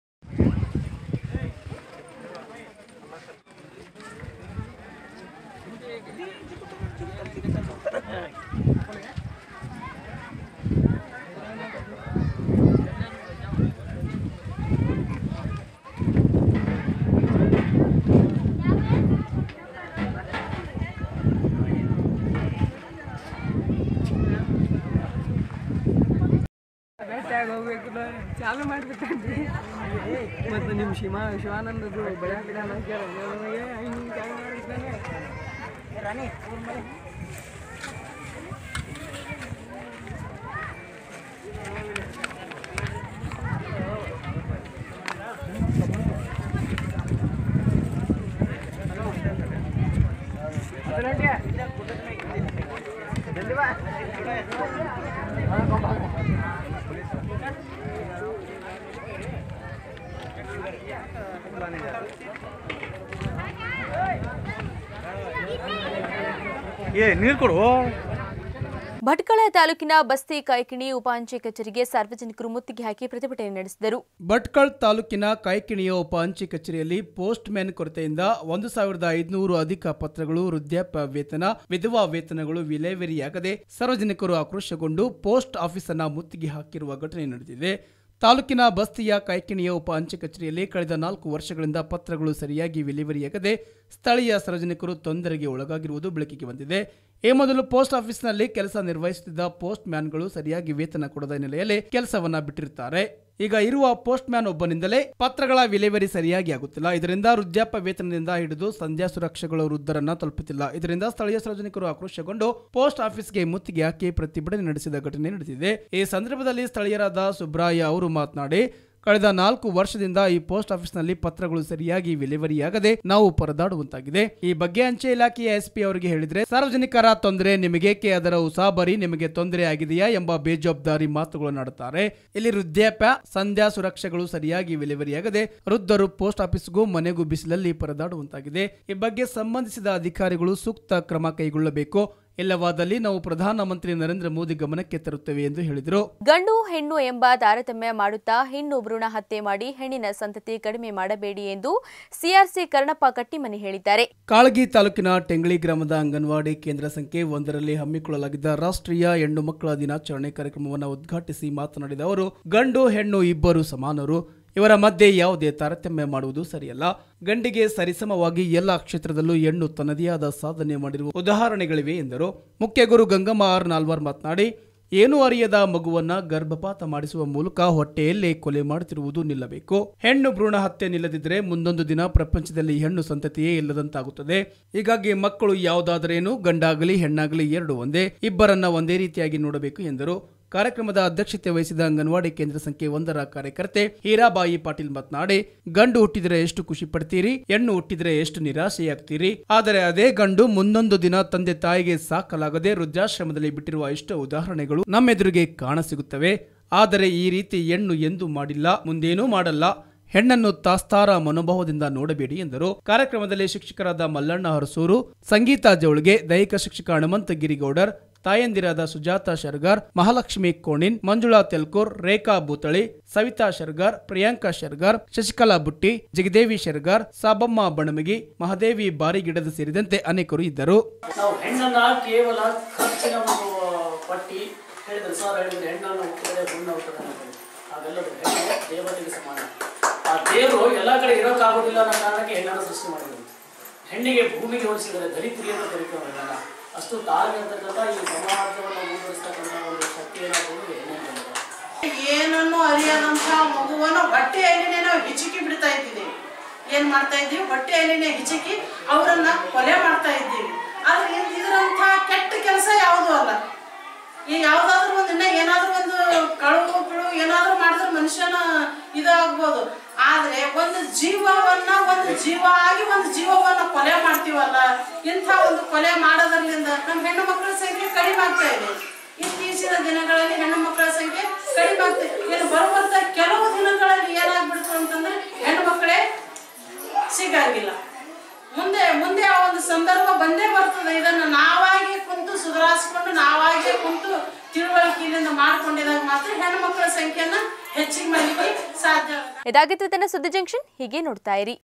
ಹೋಗ್ಬೇಕು ಚಾಲು ಮಾಡ್ಬೇಕಂದ್ರೆ ಮತ್ತು ನಿಮ್ಮ ಶಿವ ಶಿವಾನಂದದು ಬೆಳೆ ಗಿಡ ಹಾಕ್ಯಾರ ನಮಗೆ ಹಿಂಗೆ ಚಾಲು ಮಾಡಿದ್ದಾನೆ ರಾಣಿ ಏ ನೀರು ಕೊಡು ಭಟ್ಕಳ ತಾಲೂಕಿನ ಬಸ್ತಿ ಕೈಕಿಣಿ ಉಪಾಂಚೆ ಕಚೇರಿಗೆ ಸಾರ್ವಜನಿಕರು ಮುತ್ತಿಗೆ ಹಾಕಿ ಪ್ರತಿಭಟನೆ ನಡೆಸಿದರು ಭಟ್ಕಳ್ ತಾಲೂಕಿನ ಕೈಕಿಣಿಯ ಉಪ ಅಂಚೆ ಕಚೇರಿಯಲ್ಲಿ ಪೋಸ್ಟ್ ಮ್ಯಾನ್ ಕೊರತೆಯಿಂದ ಒಂದು ಸಾವಿರದ ಐದುನೂರು ಅಧಿಕ ಪತ್ರಗಳು ವೃದ್ಧಾಪ್ಯ ವೇತನ ವಿಧವಾ ವೇತನಗಳು ವಿಲೇವಾರಿಯಾಗದೆ ಸಾರ್ವಜನಿಕರು ಆಕ್ರೋಶಗೊಂಡು ಪೋಸ್ಟ್ ಆಫೀಸ್ ಅನ್ನ ಮುತ್ತಿಗೆ ಹಾಕಿರುವ ಘಟನೆ ನಡೆದಿದೆ ತಾಲೂಕಿನ ಬಸ್ತಿಯ ಕೈಕಿಣಿಯ ಉಪ ಅಂಚೆ ಕಚೇರಿಯಲ್ಲಿ ಕಳೆದ ನಾಲ್ಕು ವರ್ಷಗಳಿಂದ ಪತ್ರಗಳು ಸರಿಯಾಗಿ ವಿಲೇವಾರಿಯಾಗದೆ ಸ್ಥಳೀಯ ಸಾರ್ವಜನಿಕರು ತೊಂದರೆಗೆ ಒಳಗಾಗಿರುವುದು ಬೆಳಕಿಗೆ ಬಂದಿದೆ ಈ ಮೊದಲು ಪೋಸ್ಟ್ ಆಫೀಸ್ನಲ್ಲಿ ಕೆಲಸ ನಿರ್ವಹಿಸುತ್ತಿದ್ದ ಪೋಸ್ಟ್ ಮ್ಯಾನ್ಗಳು ಸರಿಯಾಗಿ ವೇತನ ಕೊಡದ ಹಿನ್ನೆಲೆಯಲ್ಲಿ ಕೆಲಸವನ್ನ ಬಿಟ್ಟಿರುತ್ತಾರೆ ಈಗ ಇರುವ ಪೋಸ್ಟ್ ಮ್ಯಾನ್ ಒಬ್ಬನಿಂದಲೇ ಪತ್ರಗಳ ವಿಲೇವಾರಿ ಸರಿಯಾಗಿ ಆಗುತ್ತಿಲ್ಲ ಇದರಿಂದ ವೃದ್ಧಾಪ್ಯ ವೇತನದಿಂದ ಹಿಡಿದು ಸಂಧ್ಯಾ ಸುರಕ್ಷೆಗಳು ವೃದ್ಧರನ್ನ ತಲುಪುತ್ತಿಲ್ಲ ಇದರಿಂದ ಸ್ಥಳೀಯ ಸಾರ್ವಜನಿಕರು ಆಕ್ರೋಶಗೊಂಡು ಪೋಸ್ಟ್ ಆಫೀಸ್ಗೆ ಮುತ್ತಿಗೆ ಹಾಕಿ ಪ್ರತಿಭಟನೆ ನಡೆಸಿದ ಘಟನೆ ನಡೆದಿದೆ ಈ ಸಂದರ್ಭದಲ್ಲಿ ಸ್ಥಳೀಯರಾದ ಸುಬ್ರಾಯ ಅವರು ಮಾತನಾಡಿ ಕಳೆದ ನಾಲ್ಕು ವರ್ಷದಿಂದ ಈ ಪೋಸ್ಟ್ ಆಫೀಸ್ನಲ್ಲಿ ಪತ್ರಗಳು ಸರಿಯಾಗಿ ವಿಲೇವಾರಿಯಾಗದೆ ನಾವು ಪರದಾಡುವಂತಾಗಿದೆ ಈ ಬಗ್ಗೆ ಅಂಚೆ ಇಲಾಖೆಯ ಎಸ್ಪಿ ಅವರಿಗೆ ಹೇಳಿದ್ರೆ ಸಾರ್ವಜನಿಕರ ತೊಂದರೆ ನಿಮಗೇಕೆ ಅದರ ಉಸಾಬರಿ ನಿಮಗೆ ತೊಂದರೆ ಆಗಿದೆಯಾ ಎಂಬ ಬೇಜವಾಬ್ದಾರಿ ಮಾತುಗಳನ್ನಾಡುತ್ತಾರೆ ಇಲ್ಲಿ ವೃದ್ಧಾಪ್ಯ ಸಂಧ್ಯಾ ಸುರಕ್ಷೆಗಳು ಸರಿಯಾಗಿ ವಿಲೇವಾರಿಯಾಗದೆ ವೃದ್ಧರು ಪೋಸ್ಟ್ ಆಫೀಸ್ಗೂ ಮನೆಗೂ ಬಿಸಿಲಲ್ಲಿ ಪರದಾಡುವಂತಾಗಿದೆ ಈ ಬಗ್ಗೆ ಸಂಬಂಧಿಸಿದ ಅಧಿಕಾರಿಗಳು ಸೂಕ್ತ ಕ್ರಮ ಕೈಗೊಳ್ಳಬೇಕು ಇಲ್ಲವಾದಲ್ಲಿ ನಾವು ಪ್ರಧಾನಮಂತ್ರಿ ನರೇಂದ್ರ ಮೋದಿ ಗಮನಕ್ಕೆ ತರುತ್ತೇವೆ ಎಂದು ಹೇಳಿದರು ಗಂಡು ಹೆಣ್ಣು ಎಂಬ ತಾರತಮ್ಯ ಮಾಡುತ್ತಾ ಹೆಣ್ಣು ಭ್ರೂಣ ಹತ್ಯೆ ಮಾಡಿ ಹೆಣ್ಣಿನ ಸಂತತಿ ಕಡಿಮೆ ಮಾಡಬೇಡಿ ಎಂದು ಸಿಆರ್ಸಿ ಕರ್ಣಪ್ಪ ಕಟ್ಟಿಮನಿ ಹೇಳಿದ್ದಾರೆ ಕಾಳಗಿ ತಾಲೂಕಿನ ಟೆಂಗಳಿ ಗ್ರಾಮದ ಅಂಗನವಾಡಿ ಕೇಂದ್ರ ಸಂಖ್ಯೆ ಒಂದರಲ್ಲಿ ಹಮ್ಮಿಕೊಳ್ಳಲಾಗಿದ್ದ ರಾಷ್ಟ್ರೀಯ ಹೆಣ್ಣು ಮಕ್ಕಳ ದಿನಾಚರಣೆ ಕಾರ್ಯಕ್ರಮವನ್ನು ಉದ್ಘಾಟಿಸಿ ಮಾತನಾಡಿದ ಅವರು ಗಂಡು ಹೆಣ್ಣು ಇಬ್ಬರು ಸಮಾನರು ಇವರ ಮಧ್ಯೆ ಯಾವುದೇ ತಾರತಮ್ಯ ಮಾಡುವುದು ಸರಿಯಲ್ಲ ಗಂಡಿಗೆ ಸರಿಸಮವಾಗಿ ಎಲ್ಲ ಕ್ಷೇತ್ರದಲ್ಲೂ ಹೆಣ್ಣು ತನ್ನದೇ ಆದ ಸಾಧನೆ ಮಾಡಿರುವ ಉದಾಹರಣೆಗಳಿವೆ ಎಂದರು ಮುಖ್ಯ ಗುರು ಗಂಗಮ್ಮ ಆರ್ ನಾಲ್ವರ್ ಮಾತನಾಡಿ ಏನೂ ಅರಿಯದ ಮಗುವನ್ನ ಗರ್ಭಪಾತ ಮಾಡಿಸುವ ಮೂಲಕ ಹೊಟ್ಟೆಯಲ್ಲೇ ಕೊಲೆ ಮಾಡುತ್ತಿರುವುದು ನಿಲ್ಲಬೇಕು ಹೆಣ್ಣು ಭ್ರೂಣ ಹತ್ಯೆ ನಿಲ್ಲದಿದ್ದರೆ ಮುಂದೊಂದು ದಿನ ಪ್ರಪಂಚದಲ್ಲಿ ಹೆಣ್ಣು ಸಂತತಿಯೇ ಇಲ್ಲದಂತಾಗುತ್ತದೆ ಹೀಗಾಗಿ ಮಕ್ಕಳು ಯಾವುದಾದರೇನು ಗಂಡಾಗಲಿ ಹೆಣ್ಣಾಗಲಿ ಎರಡು ಒಂದೇ ಇಬ್ಬರನ್ನ ಒಂದೇ ರೀತಿಯಾಗಿ ನೋಡಬೇಕು ಎಂದರು ಕಾರ್ಯಕ್ರಮದ ಅಧ್ಯಕ್ಷತೆ ವಹಿಸಿದ ಅಂಗನವಾಡಿ ಕೇಂದ್ರ ಸಂಖ್ಯೆ ಒಂದರ ಕಾರ್ಯಕರ್ತೆ ಹೀರಾಬಾಯಿ ಪಾಟೀಲ್ ಮಾತನಾಡಿ ಗಂಡು ಹುಟ್ಟಿದರೆ ಎಷ್ಟು ಖುಷಿ ಪಡ್ತೀರಿ ಹೆಣ್ಣು ಹುಟ್ಟಿದರೆ ಎಷ್ಟು ನಿರಾಶೆಯಾಗ್ತೀರಿ ಆದರೆ ಅದೇ ಗಂಡು ಮುಂದೊಂದು ದಿನ ತಂದೆ ತಾಯಿಗೆ ಸಾಕಲಾಗದೆ ವೃದ್ಧಾಶ್ರಮದಲ್ಲಿ ಬಿಟ್ಟಿರುವ ಎಷ್ಟೋ ಉದಾಹರಣೆಗಳು ನಮ್ಮೆದುರಿಗೆ ಕಾಣಸಿಗುತ್ತವೆ ಆದರೆ ಈ ರೀತಿ ಹೆಣ್ಣು ಎಂದೂ ಮಾಡಿಲ್ಲ ಮುಂದೇನೂ ಮಾಡಲ್ಲ ಹೆಣ್ಣನ್ನು ತಾಸ್ತಾರ ಮನೋಭಾವದಿಂದ ನೋಡಬೇಡಿ ಎಂದರು ಕಾರ್ಯಕ್ರಮದಲ್ಲಿ ಶಿಕ್ಷಕರಾದ ಮಲ್ಲಣ್ಣ ಹರಸೂರು ಸಂಗೀತಾ ಜವಳಿಗೆ ದೈಹಿಕ ಶಿಕ್ಷಕ ಹನುಮಂತ ಗಿರಿಗೌಡರ್ ತಾಯಂದಿರಾದ ಸುಜಾತ ಶರ್ಗಾರ್ ಮಹಾಲಕ್ಷ್ಮಿ ಕೋಣಿನ್ ಮಂಜುಳಾ ತೆಲ್ಕೂರ್ ರೇಖಾ ಬೂತಳಿ ಸವಿತಾ ಶರ್ಗಾರ್ ಪ್ರಿಯಾಂಕಾ ಶರ್ಗಾರ್ ಶಶಿಕಲಾ ಬುಟ್ಟಿ ಜಗದೇವಿ ಶರ್ಗಾರ್ ಸಾಬಮ್ಮ ಬಣಮಗಿ ಮಹಾದೇವಿ ಬಾರಿಗಿಡದ ಸೇರಿದಂತೆ ಅನೇಕರು ಇದ್ದರು ನಾವು ಹೆಣ್ಣನ್ನ ಕೇವಲ ಖರ್ಚಿನ ಒಂದು ಪಟ್ಟಿ ಹೇಳಿದ್ರೆ ಸರ್ ಹೇಳಿದ್ರೆ ಹೆಣ್ಣನ್ನು ಹುಟ್ಟಿದರೆ ಹುಣ್ಣ ಹುಟ್ಟದ ಹಾಗೆಲ್ಲದು ಹೆಣ್ಣು ದೇವತೆಗೆ ಸಮಾನ ಆ ದೇವರು ಎಲ್ಲ ಕಡೆ ಇರೋಕ್ಕಾಗೋದಿಲ್ಲ ಅನ್ನೋ ಕಾರಣಕ್ಕೆ ಹೆಣ್ಣನ್ನು ಸೃಷ್ಟಿ ಮಾಡಿದ್ರು ಹೆಣ್ಣಿಗೆ ಭೂಮಿಗೆ ಹೋಲಿಸಿದರೆ ಧರಿತ್ರಿ ಅಂತ ಕರಿತೀವಿ ಹೆಣ್ಣನ್ನ ಅಷ್ಟು ತಾಳ್ಮೆ ಅಂತಕ್ಕಂಥ ಈ ಸಮಾಜವನ್ನು ಮುಂದುವರಿಸ್ತಕ್ಕಂಥ ಒಂದು ಶಕ್ತಿಯನ್ನು ಕೊಡುವುದು ಹೆಣ್ಣಿನ ಏನನ್ನು ಅರಿಯದಂತಹ ಮಗುವನ್ನು ಹೊಟ್ಟೆಯಲ್ಲಿನೇ ನಾವು ಹಿಚಕಿ ಬಿಡ್ತಾ ಇದ್ದೀವಿ ಏನ್ ಮಾಡ್ತಾ ಇದ್ದೀವಿ ಹೊಟ್ಟೆಯಲ್ಲಿನೇ ಹಿಚಕಿ ಅವರನ್ನ ಕೊಲೆ ಮಾಡ್ತಾ ಇದ್ದೀವಿ ಆದ್ರೆ ಇದ್- ಇದರಂತಹ ಕೆಟ್ಟ ಕೆಲಸ ಯಾವುದೂ ಅಲ್ಲ ಈ ಯಾವ್ದಾದ್ರು ಒಂದು ಇನ್ನ ಏನಾದ್ರೂ ಒಂದು ಕಳುವು ಪಿಳು ಏನಾದ್ರೂ ಮಾಡಿದ್ರೆ ಮನುಷ್ಯನ ಇದಾಗ್ಬೋದು ಆದ್ರೆ ಒಂದು ಜೀವವನ್ನ ಒಂದು ಜೀವ ಆಗಿ ಒಂದು ಜೀವವನ್ನ ಕೊಲೆ ಮಾಡ್ತೀವಲ್ಲ ಇಂಥ ಒಂದು ಕೊಲೆ ಮಾಡೋದ್ರಲ್ಲಿಂದ ನಮ್ಮ ಹೆಣ್ಣು ಮಕ್ಕಳ ಸಂಖ್ಯೆ ಕಡಿಮೆ ಆಗ್ತಾ ಇದೆ ಇತ್ತೀಚಿನ ದಿನಗಳಲ್ಲಿ ಹೆಣ್ಣು ಮಕ್ಕಳ ಸಂಖ್ಯೆ ಕಡಿಮೆ ಆಗ್ತಾ ಇದೆ ಇನ್ನು ಬರುವಂತ ಕೆಲವು ದಿನಗಳಲ್ಲಿ ಏನಾಗ್ಬಿಡ್ತು ಅಂತಂದ್ರೆ ಹೆಣ್ಣು ಮಕ್ಕಳೇ ಸಿಗಂಗಿಲ್ಲ ಮುಂದೆ ಮುಂದೆ ಆ ಒಂದು ಸಂದರ್ಭ ಬಂದೇ ಬರ್ತದೆ ಇದನ್ನ ನಾವಾಗಿ ಕುಂತು ಸುಧಾರಿಸ್ಕೊಂಡು ನಾವಾಗೇ ಕುಂತು ತಿಳುವಳಿಕೆಯಿಂದ ಮಾಡ್ಕೊಂಡಿದಾಗ ಮಾತ್ರ ಹೆಣ್ಣು ಮಕ್ಕಳ ಸಂಖ್ಯೆಯನ್ನ ಹೆಚ್ಚಿಗೆ ಮಾಡಲಿಕ್ಕೆ ಸಾಧ್ಯ ಇದಾಗಿತ್ತು ತನ್ನ ಸುದ್ದಿ ಜಂಕ್ಷನ್ ಹೀಗೆ ನೋಡ್ತಾ ಇರಿ